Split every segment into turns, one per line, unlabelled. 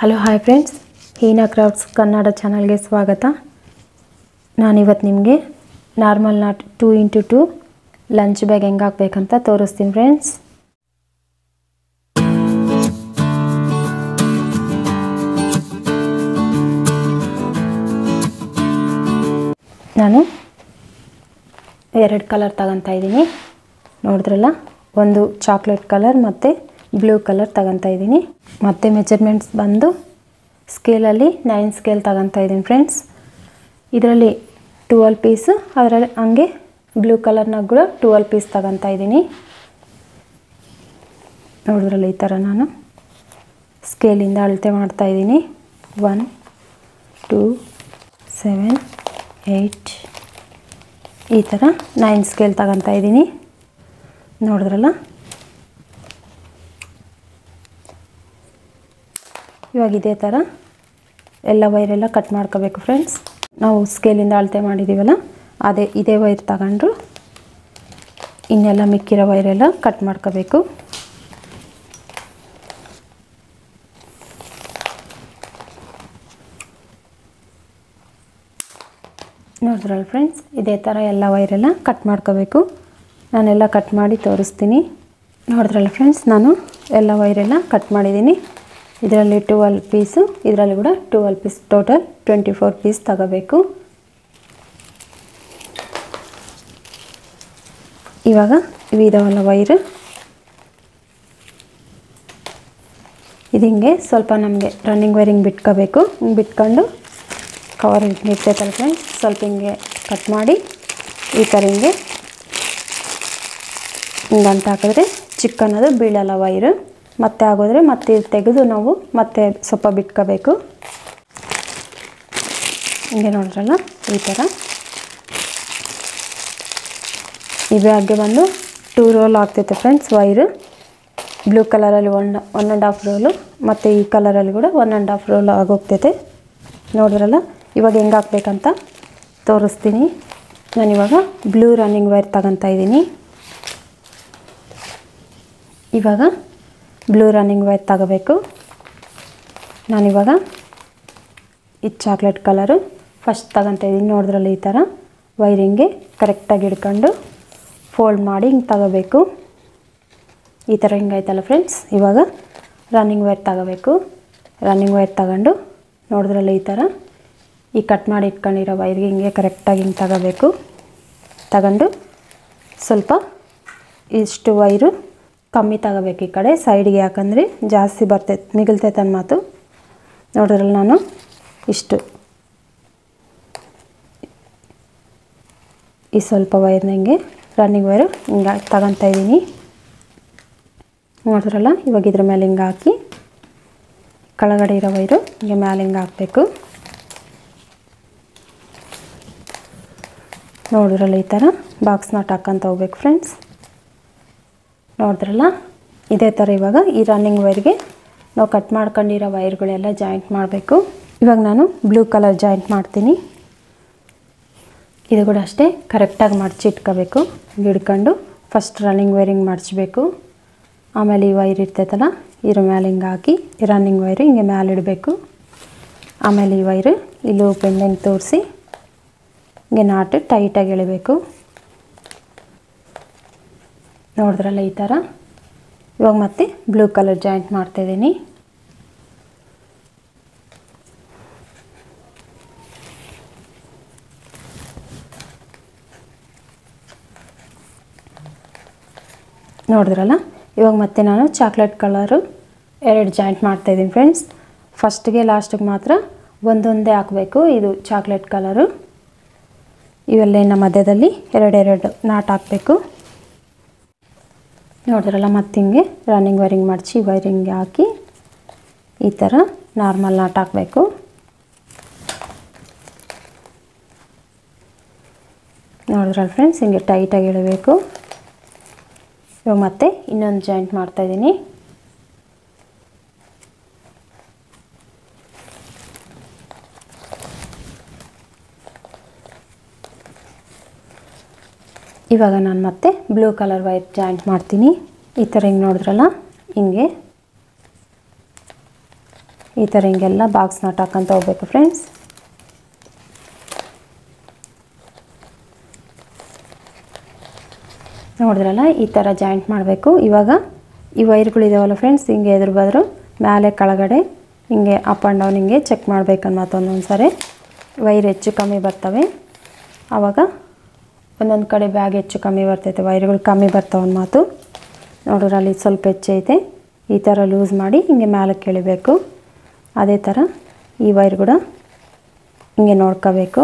hello hi friends Heena crafts Kannada ಚಾನಲ್ಗೆ ಸ್ವಾಗತ ನಾನಿವತ್ತು ನಿಮಗೆ normal knot two into two lunch bag ಹೆಂಗೆ ಹಾಕ್ಬೇಕಂತ ತೋರಿಸ್ತೀನಿ ಫ್ರೆಂಡ್ಸ್ ನಾನು ಎರಡು ಕಲರ್ ತಗೊತಾ ಇದ್ದೀನಿ ನೋಡಿದ್ರಲ್ಲ ಒಂದು ಚಾಕ್ಲೇಟ್ ಕಲರ್ ಮತ್ತು ಬ್ಲೂ ಕಲರ್ ತಗೊತಾ ಇದ್ದೀನಿ ಮತ್ತು ಮೆಜರ್ಮೆಂಟ್ಸ್ ಬಂದು ಸ್ಕೇಲಲ್ಲಿ ನೈನ್ ಸ್ಕೇಲ್ ತಗೊತಾ ಇದ್ದೀನಿ ಫ್ರೆಂಡ್ಸ್ ಇದರಲ್ಲಿ ಟುವೆಲ್ ಪೀಸು ಅದರಲ್ಲಿ ಹಂಗೆ ಬ್ಲೂ ಕಲರ್ನಾಗ ಕೂಡ ಟುವೆಲ್ ಪೀಸ್ ತಗೊತಾ ಇದ್ದೀನಿ ನೋಡಿದ್ರಲ್ಲ ಈ ಥರ ನಾನು ಸ್ಕೇಲಿಂದ ಅಳತೆ ಮಾಡ್ತಾ ಇದ್ದೀನಿ ಒನ್ ಟೂ ಸೆವೆನ್ ಏಯ್ಟ್ ಈ ಥರ ನೈನ್ ಸ್ಕೇಲ್ ತಗೊತಾ ಇದ್ದೀನಿ ನೋಡಿದ್ರಲ್ಲ ಇವಾಗ ಇದೇ ಥರ ಎಲ್ಲ ವೈರೆಲ್ಲ ಕಟ್ ಮಾಡ್ಕೋಬೇಕು ಫ್ರೆಂಡ್ಸ್ ನಾವು ಸ್ಕೇಲಿಂದ ಅಳತೆ ಮಾಡಿದ್ದೀವಲ್ಲ ಅದೇ ಇದೇ ವೈರ್ ತಗೊಂಡ್ರು ಇನ್ನೆಲ್ಲ ಮಿಕ್ಕಿರೋ ವೈರೆಲ್ಲ ಕಟ್ ಮಾಡ್ಕೋಬೇಕು ನೋಡಿದ್ರಲ್ಲ ಫ್ರೆಂಡ್ಸ್ ಇದೇ ಥರ ಎಲ್ಲ ವೈರೆಲ್ಲ ಕಟ್ ಮಾಡ್ಕೋಬೇಕು ನಾನೆಲ್ಲ ಕಟ್ ಮಾಡಿ ತೋರಿಸ್ತೀನಿ ನೋಡಿದ್ರಲ್ಲ ಫ್ರೆಂಡ್ಸ್ ನಾನು ಎಲ್ಲ ವೈರೆಲ್ಲ ಕಟ್ ಮಾಡಿದ್ದೀನಿ ಇದರಲ್ಲಿ ಟುವೆಲ್ ಪೀಸು ಇದರಲ್ಲಿ ಕೂಡ twelve piece total twenty four piece ತಗೋಬೇಕು ಇವಾಗ ಇವು ಇದಾವಲ್ಲ ವೈರು ಇದು ಹಿಂಗೆ ಸ್ವಲ್ಪ ನಮಗೆ ರನ್ನಿಂಗ್ ವೈರಿಂಗ್ ಬಿಟ್ಕೋಬೇಕು ಹಿಂಗೆ ಬಿಟ್ಕೊಂಡು ಕವರ್ ಇರ್ತೈತಲ್ಲ ಫ್ರೆಂಡ್ಸ್ ಸ್ವಲ್ಪ ಹಿಂಗೆ ಕಟ್ ಮಾಡಿ ಈ ಥರ ಹಿಂಗೆ ಹಿಂಗಂತ ಹಾಕಿದ್ರೆ ಚಿಕ್ಕನ್ನೋದು ಬೀಳಲ್ಲ ವೈರು ಮತ್ತೆ ಆಗೋದ್ರೆ ಮತ್ತೆ ತೆಗೆದು ನಾವು ಮತ್ತೆ ಸ್ವಲ್ಪ ಬಿಟ್ಕೋಬೇಕು ಹಿಂಗೆ ನೋಡ್ರಲ್ಲ ಈ ಥರ ಈ ಬ್ಯಾಗ್ಗೆ ಬಂದು ಟೂ ರೋಲ್ ಆಗ್ತೈತೆ ಫ್ರೆಂಡ್ಸ್ ವೈರು ಬ್ಲೂ ಕಲರಲ್ಲಿ one one and half roll ಮತ್ತು ಈ ಕಲರಲ್ಲಿ ಕೂಡ ಒನ್ ಆ್ಯಂಡ್ ಹಾಫ್ ರೋಲ್ ಆಗೋಗ್ತೈತೆ ನೋಡಿದ್ರಲ್ಲ ಇವಾಗ ಹೆಂಗೆ ಹಾಕ್ಬೇಕಂತ ತೋರಿಸ್ತೀನಿ ನಾನಿವಾಗ ಬ್ಲೂ ರನ್ನಿಂಗ್ ವೈರ್ ತಗೊತಾ ಇದ್ದೀನಿ ಇವಾಗ ಬ್ಲೂ ರನ್ನಿಂಗ್ ವೈರ್ ತಗೋಬೇಕು ನಾನಿವಾಗ ಇದು ಚಾಕ್ಲೇಟ್ ಕಲರು ಫಸ್ಟ್ ತಗೊತಾ ಇದ್ದೀನಿ ನೋಡಿದ್ರಲ್ಲ ಈ ಥರ ವೈರಿಂಗ್ಗೆ ಕರೆಕ್ಟಾಗಿ ಹಿಡ್ಕೊಂಡು ಫೋಲ್ಡ್ ಮಾಡಿ ಹಿಂಗೆ ತಗೋಬೇಕು ಈ ಥರ ಹಿಂಗಾಯ್ತಲ್ಲ ಫ್ರೆಂಡ್ಸ್ ಇವಾಗ ರನ್ನಿಂಗ್ ವೈರ್ ತಗೋಬೇಕು ರನ್ನಿಂಗ್ ವೈರ್ ತಗೊಂಡು ನೋಡಿದ್ರಲ್ಲ ಈ ಥರ ಈ ಕಟ್ ಮಾಡಿ ಇಟ್ಕೊಂಡಿರೋ ವೈರ್ಗೆ ಹಿಂಗೆ ಕರೆಕ್ಟಾಗಿ ಹಿಂಗೆ ತಗೋಬೇಕು ತಗೊಂಡು ಸ್ವಲ್ಪ ಇಷ್ಟು ವೈರು ಕಮ್ಮಿ ತಗೋಬೇಕು ಈ ಕಡೆ ಸೈಡ್ಗೆ ಯಾಕಂದರೆ ಜಾಸ್ತಿ ಬರ್ತೈತೆ ಮಿಗಿಲ್ತೈತೆ ಅನ್ನೋ ಮಾತು ನೋಡಿದ್ರಲ್ಲ ನಾನು ಇಷ್ಟು ಈ ಸ್ವಲ್ಪ ವೈರ್ನ ಹಿಂಗೆ ರನ್ನಿಂಗ್ ವೈರು ಹಿಂಗೆ ತಗೊತಾ ಇದ್ದೀನಿ ನೋಡಿದ್ರಲ್ಲ ಇವಾಗ ಇದ್ರ ಮೇಲೆ ಹಿಂಗೆ ಹಾಕಿ ಕೆಳಗಡೆ ಇರೋ ವೈರು ಹಿಂಗೆ ಮೇಲೆ ಹಿಂಗೆ ಹಾಕಬೇಕು ನೋಡಿದ್ರಲ್ಲ ಈ ಥರ ಬಾಕ್ಸ್ ನಾಟ್ ಹಾಕ್ಕಂತ ಹೋಗ್ಬೇಕು ಫ್ರೆಂಡ್ಸ್ ನೋಡಿದ್ರಲ್ಲ ಇದೇ ಥರ ಇವಾಗ ಈ ರನ್ನಿಂಗ್ ವೈರ್ಗೆ ನಾವು ಕಟ್ ಮಾಡ್ಕೊಂಡಿರೋ ವೈರ್ಗಳೆಲ್ಲ ಜಾಯಿಂಟ್ ಮಾಡಬೇಕು ಇವಾಗ ನಾನು ಬ್ಲೂ ಕಲರ್ ಜಾಯಿಂಟ್ ಮಾಡ್ತೀನಿ ಇದು ಕೂಡ ಅಷ್ಟೇ ಕರೆಕ್ಟಾಗಿ ಮಡಚಿ ಇಟ್ಕೋಬೇಕು ಹಿಡ್ಕೊಂಡು ಫಸ್ಟ್ ರನ್ನಿಂಗ್ ವೈರಿಂಗ್ ಮಡಚಬೇಕು ಆಮೇಲೆ ಈ ವೈರ್ ಇರ್ತೈತಲ್ಲ ಇದ್ರ ಮೇಲೆ ಹಿಂಗೆ ಹಾಕಿ ರನ್ನಿಂಗ್ ವೈರು ಹಿಂಗೆ ಮೇಲೆ ಇಡಬೇಕು ಆಮೇಲೆ ಈ ವೈರು ಇಲ್ಲಿ ಪೆಂಡೆಂಟ್ ತೋರಿಸಿ ಹಿಂಗೆ ನಾಟು ಟೈಟಾಗಿ ಎಳಿಬೇಕು ನೋಡಿದ್ರಲ್ಲ ಈ ಥರ ಇವಾಗ ಮತ್ತೆ ಬ್ಲೂ ಕಲರ್ ಜಾಯಿಂಟ್ ಮಾಡ್ತಾಯಿದ್ದೀನಿ ನೋಡಿದ್ರಲ್ಲ ಇವಾಗ ಮತ್ತೆ ನಾನು ಚಾಕ್ಲೇಟ್ ಕಲರು ಎರಡು ಜಾಯಿಂಟ್ ಮಾಡ್ತಾಯಿದ್ದೀನಿ ಫ್ರೆಂಡ್ಸ್ ಫಸ್ಟ್ಗೆ ಲಾಸ್ಟಿಗೆ ಮಾತ್ರ ಒಂದೊಂದೇ ಹಾಕಬೇಕು ಇದು ಚಾಕ್ಲೇಟ್ ಕಲರು ಇವೆಲ್ಲ ಮಧ್ಯದಲ್ಲಿ ಎರಡೆರಡು ನಾಟ್ ಹಾಕಬೇಕು ನೋಡಿದ್ರಲ್ಲ ಮತ್ತೆ ಹಿಂಗೆ ರನ್ನಿಂಗ್ ವೈರಿಂಗ್ ಮಡಚಿ ವೈರಿಂಗ್ಗೆ ಹಾಕಿ ಈ ಥರ ನಾರ್ಮಲ್ ನಾಟ್ ಹಾಕಬೇಕು ನೋಡಿದ್ರಲ್ಲ ಫ್ರೆಂಡ್ಸ್ ಹಿಂಗೆ ಟೈಟಾಗಿ ಇಡಬೇಕು ಇವಾಗ ಮತ್ತೆ ಇನ್ನೊಂದು ಜಾಯಿಂಟ್ ಮಾಡ್ತಾಯಿದ್ದೀನಿ ಇವಾಗ ನಾನು ಮತ್ತೆ ಬ್ಲೂ ಕಲರ್ ವೈರ್ ಜಾಯಿಂಟ್ ಮಾಡ್ತೀನಿ ಈ ಥರ ಹಿಂಗೆ ನೋಡಿದ್ರಲ್ಲ ಹಿಂಗೆ ಈ ಥರ ಹಿಂಗೆಲ್ಲ ಬಾಕ್ಸ್ ನಾಟ್ ಹಾಕ್ಕೊಂತ ಹೋಗ್ಬೇಕು ಫ್ರೆಂಡ್ಸ್ ನೋಡಿದ್ರಲ್ಲ ಈ ಥರ ಜಾಯಿಂಟ್ ಮಾಡಬೇಕು ಇವಾಗ ಈ ವೈರ್ಗಳಿದಾವಲ್ಲ ಫ್ರೆಂಡ್ಸ್ ಹಿಂಗೆ ಎದುರು ಬದ್ರು ಮೇಲೆ ಕೆಳಗಡೆ ಹಿಂಗೆ ಅಪ್ ಆ್ಯಂಡ್ ಡೌನ್ ಹಿಂಗೆ ಚೆಕ್ ಮಾಡ್ಬೇಕನ್ನ ಒಂದೊಂದು ಸಾರಿ ವೈರ್ ಹೆಚ್ಚು ಕಮ್ಮಿ ಬರ್ತವೆ ಆವಾಗ ಒಂದೊಂದು ಕಡೆ ಬ್ಯಾಗ್ ಹೆಚ್ಚು ಕಮ್ಮಿ ಬರ್ತೈತೆ ವೈರ್ಗಳು ಕಮ್ಮಿ ಬರ್ತಾವೆ ಒಂದು ಮಾತು ನೋಡಿದ್ರೆ ಅಲ್ಲಿ ಸ್ವಲ್ಪ ಹೆಚ್ಚೈತೆ ಈ ಥರ ಲೂಸ್ ಮಾಡಿ ಹಿಂಗೆ ಮೇಲಕ್ಕೆ ಎಳಿಬೇಕು ಅದೇ ಥರ ಈ ವೈರ್ ಕೂಡ ಹಿಂಗೆ ನೋಡ್ಕೋಬೇಕು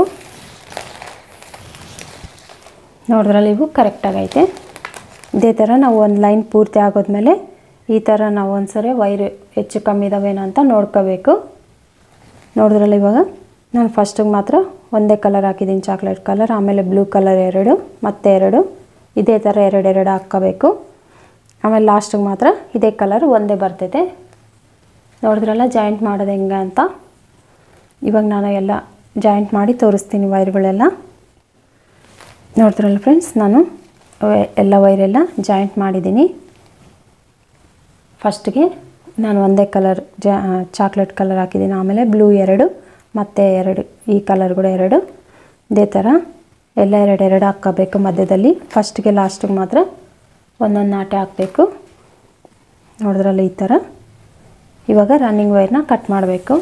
ನೋಡಿದ್ರಲ್ಲಿ ಇವು ಕರೆಕ್ಟಾಗೈತೆ ಇದೇ ಥರ ನಾವು ಒಂದು ಲೈನ್ ಪೂರ್ತಿ ಆಗೋದ್ಮೇಲೆ ಈ ಥರ ನಾವು ಒಂದ್ಸರಿ ವೈರ್ ಹೆಚ್ಚು ಕಮ್ಮಿ ಇದಾವೇನೋ ಅಂತ ನೋಡ್ಕೋಬೇಕು ನೋಡಿದ್ರಲ್ಲ ಇವಾಗ ನಾನು ಫಸ್ಟಿಗೆ ಮಾತ್ರ ಒಂದೇ ಕಲರ್ ಹಾಕಿದ್ದೀನಿ ಚಾಕ್ಲೇಟ್ ಕಲರ್ ಆಮೇಲೆ ಬ್ಲೂ ಕಲರ್ ಎರಡು ಮತ್ತೆ ಎರಡು ಇದೇ ಥರ ಎರಡು ಎರಡು ಹಾಕ್ಕೋಬೇಕು ಆಮೇಲೆ ಲಾಸ್ಟಿಗೆ ಮಾತ್ರ ಇದೇ ಕಲರ್ ಒಂದೇ ಬರ್ತೈತೆ ನೋಡಿದ್ರಲ್ಲ ಜಾಯಿಂಟ್ ಮಾಡೋದು ಹೆಂಗೆ ಅಂತ ಇವಾಗ ನಾನು ಎಲ್ಲ ಜಾಯಿಂಟ್ ಮಾಡಿ ತೋರಿಸ್ತೀನಿ ವೈರ್ಗಳೆಲ್ಲ ನೋಡ್ತಿರಲ್ಲ ಫ್ರೆಂಡ್ಸ್ ನಾನು ವೆ- ಎಲ್ಲ ವೈರೆಲ್ಲ ಜಾಯಿಂಟ್ ಮಾಡಿದ್ದೀನಿ ಫಸ್ಟ್ಗೆ ನಾನು ಒಂದೇ ಕಲರ್ ಜಾ ಚಾಕ್ಲೇಟ್ ಕಲರ್ ಹಾಕಿದ್ದೀನಿ ಆಮೇಲೆ ಬ್ಲೂ ಎರಡು ಮತ್ತು ಎರಡು ಈ ಕಲರ್ ಕೂಡ ಎರಡು ಇದೇ ಥರ ಎಲ್ಲ ಎರಡು ಎರಡು ಹಾಕ್ಕೋಬೇಕು ಮಧ್ಯದಲ್ಲಿ ಫಸ್ಟ್ಗೆ ಲಾಸ್ಟಿಗೆ ಮಾತ್ರ ಒಂದೊಂದು ನಾಟೆ ಹಾಕಬೇಕು ನೋಡಿದ್ರಲ್ಲ ಈ ಥರ ಇವಾಗ ರನ್ನಿಂಗ್ ವೈರ್ನ ಕಟ್ ಮಾಡಬೇಕು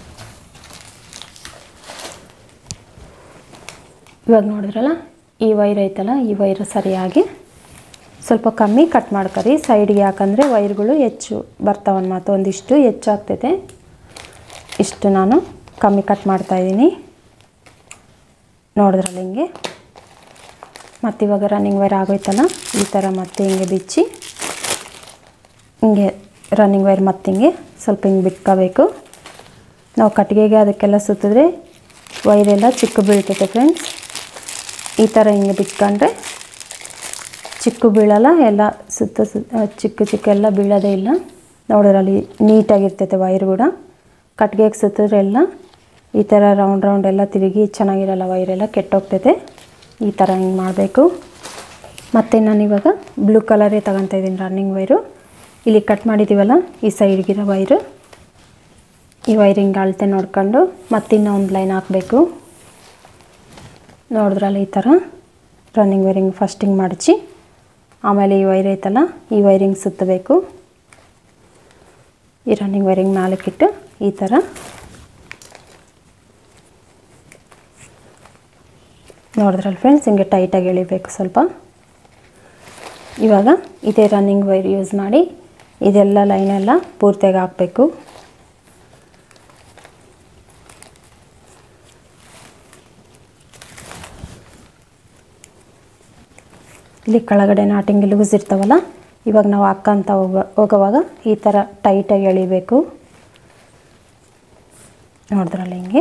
ಇವಾಗ ನೋಡಿದ್ರಲ್ಲ ಈ ವೈರ್ ಐತಲ್ಲ ಈ ವೈರ್ ಸರಿಯಾಗಿ ಸ್ವಲ್ಪ ಕಮ್ಮಿ ಕಟ್ ಮಾಡ್ಕರಿ ಸೈಡ್ಗೆ ಯಾಕಂದರೆ ವೈರ್ಗಳು ಹೆಚ್ಚು ಬರ್ತಾವನ್ ಮಾತು ಒಂದಿಷ್ಟು ಹೆಚ್ಚಾಗ್ತೈತೆ ಇಷ್ಟು ನಾನು ಕಮ್ಮಿ ಕಟ್ ಮಾಡ್ತಾಯಿದ್ದೀನಿ ನೋಡಿದ್ರಲ್ಲ ಹಿಂಗೆ ಮತ್ತು ಇವಾಗ ರನ್ನಿಂಗ್ ವೈರ್ ಆಗೋಯ್ತಲ್ಲ ಈ ಥರ ಮತ್ತೆ ಹಿಂಗೆ ಬಿಚ್ಚಿ ಹಿಂಗೆ ರನ್ನಿಂಗ್ ವೈರ್ ಮತ್ತೆ ಹಿಂಗೆ ಸ್ವಲ್ಪ ಹಿಂಗೆ ಬಿಟ್ಕೋಬೇಕು ನಾವು ಕಟ್ಟಿಗೆಗೆ ಅದಕ್ಕೆಲ್ಲ ಸುತ್ತಿದ್ರೆ ವೈರೆಲ್ಲ ಚಿಕ್ಕ ಬೀಳ್ತೈತೆ ಫ್ರೆಂಡ್ಸ್ ಈ ಥರ ಹಿಂಗೆ ಬಿಟ್ಕೊಂಡ್ರೆ ಚಿಕ್ಕ ಬೀಳಲ್ಲ ಎಲ್ಲ ಸುತ್ತ ಸುತ್ತ ಚಿಕ್ಕ ಚಿಕ್ಕ ಎಲ್ಲ ಬೀಳೋದೇ ಇಲ್ಲ ನೋಡಿದ್ರಲ್ಲಿ ನೀಟಾಗಿರ್ತೈತೆ ವೈರ್ ಕೂಡ ಕಟ್ಗೆಗೆ ಸುತ್ತಿದ್ರೆ ಎಲ್ಲ ಈ ಥರ ರೌಂಡ್ ರೌಂಡ್ ಎಲ್ಲ ತಿರುಗಿ ಚೆನ್ನಾಗಿರಲ್ಲ ವೈರೆಲ್ಲ ಕೆಟ್ಟೋಗ್ತೈತೆ ಈ ಥರ ಹಿಂಗೆ ಮಾಡಬೇಕು ಮತ್ತು ನಾನಿವಾಗ ಬ್ಲೂ ಕಲರೇ ತಗೊತಾ ಇದ್ದೀನಿ ರನ್ನಿಂಗ್ ವೈರು ಇಲ್ಲಿ ಕಟ್ ಮಾಡಿದ್ದೀವಲ್ಲ ಈ ಸೈಡ್ಗಿರೋ ವೈರು ಈ ವೈರಿಂಗ್ ಅಳತೆ ನೋಡ್ಕೊಂಡು ಮತ್ತಿನ್ನೂ ಒಂದು ಲೈನ್ ಹಾಕಬೇಕು ನೋಡಿದ್ರಲ್ಲ ಈ ಥರ ರನ್ನಿಂಗ್ ವೈರಿಂಗ್ ಫಸ್ಟಿಂಗ್ ಮಡಚಿ ಆಮೇಲೆ ಈ ವೈರ್ ಐತಲ್ಲ ಈ ವೈರಿಂಗ್ ಸುತ್ತಬೇಕು ಈ ರನ್ನಿಂಗ್ ವೈರಿಂಗ್ ನಾಲ್ಕಿಟ್ಟು ಈ ಥರ ನೋಡಿದ್ರಲ್ಲ ಫ್ರೆಂಡ್ಸ್ ಹಿಂಗೆ ಟೈಟಾಗಿ ಎಳಿಬೇಕು ಸ್ವಲ್ಪ ಇವಾಗ ಇದೇ ರನ್ನಿಂಗ್ ವೈರ್ ಯೂಸ್ ಮಾಡಿ ಇದೆಲ್ಲ ಲೈನೆಲ್ಲ ಪೂರ್ತಿಯಾಗಿ ಹಾಕಬೇಕು ಇಲ್ಲಿ ಕೆಳಗಡೆ ನಾಟಿಂಗ್ ಲೂಸ್ ಇರ್ತಾವಲ್ಲ ಇವಾಗ ನಾವು ಹಾಕ್ಕಂತ ಹೋಗ ಹೋಗೋವಾಗ ಈ ಥರ ಟೈಟಾಗಿ ಎಳಿಬೇಕು ನೋಡಿದ್ರಲ್ಲ ಹಿಂಗೆ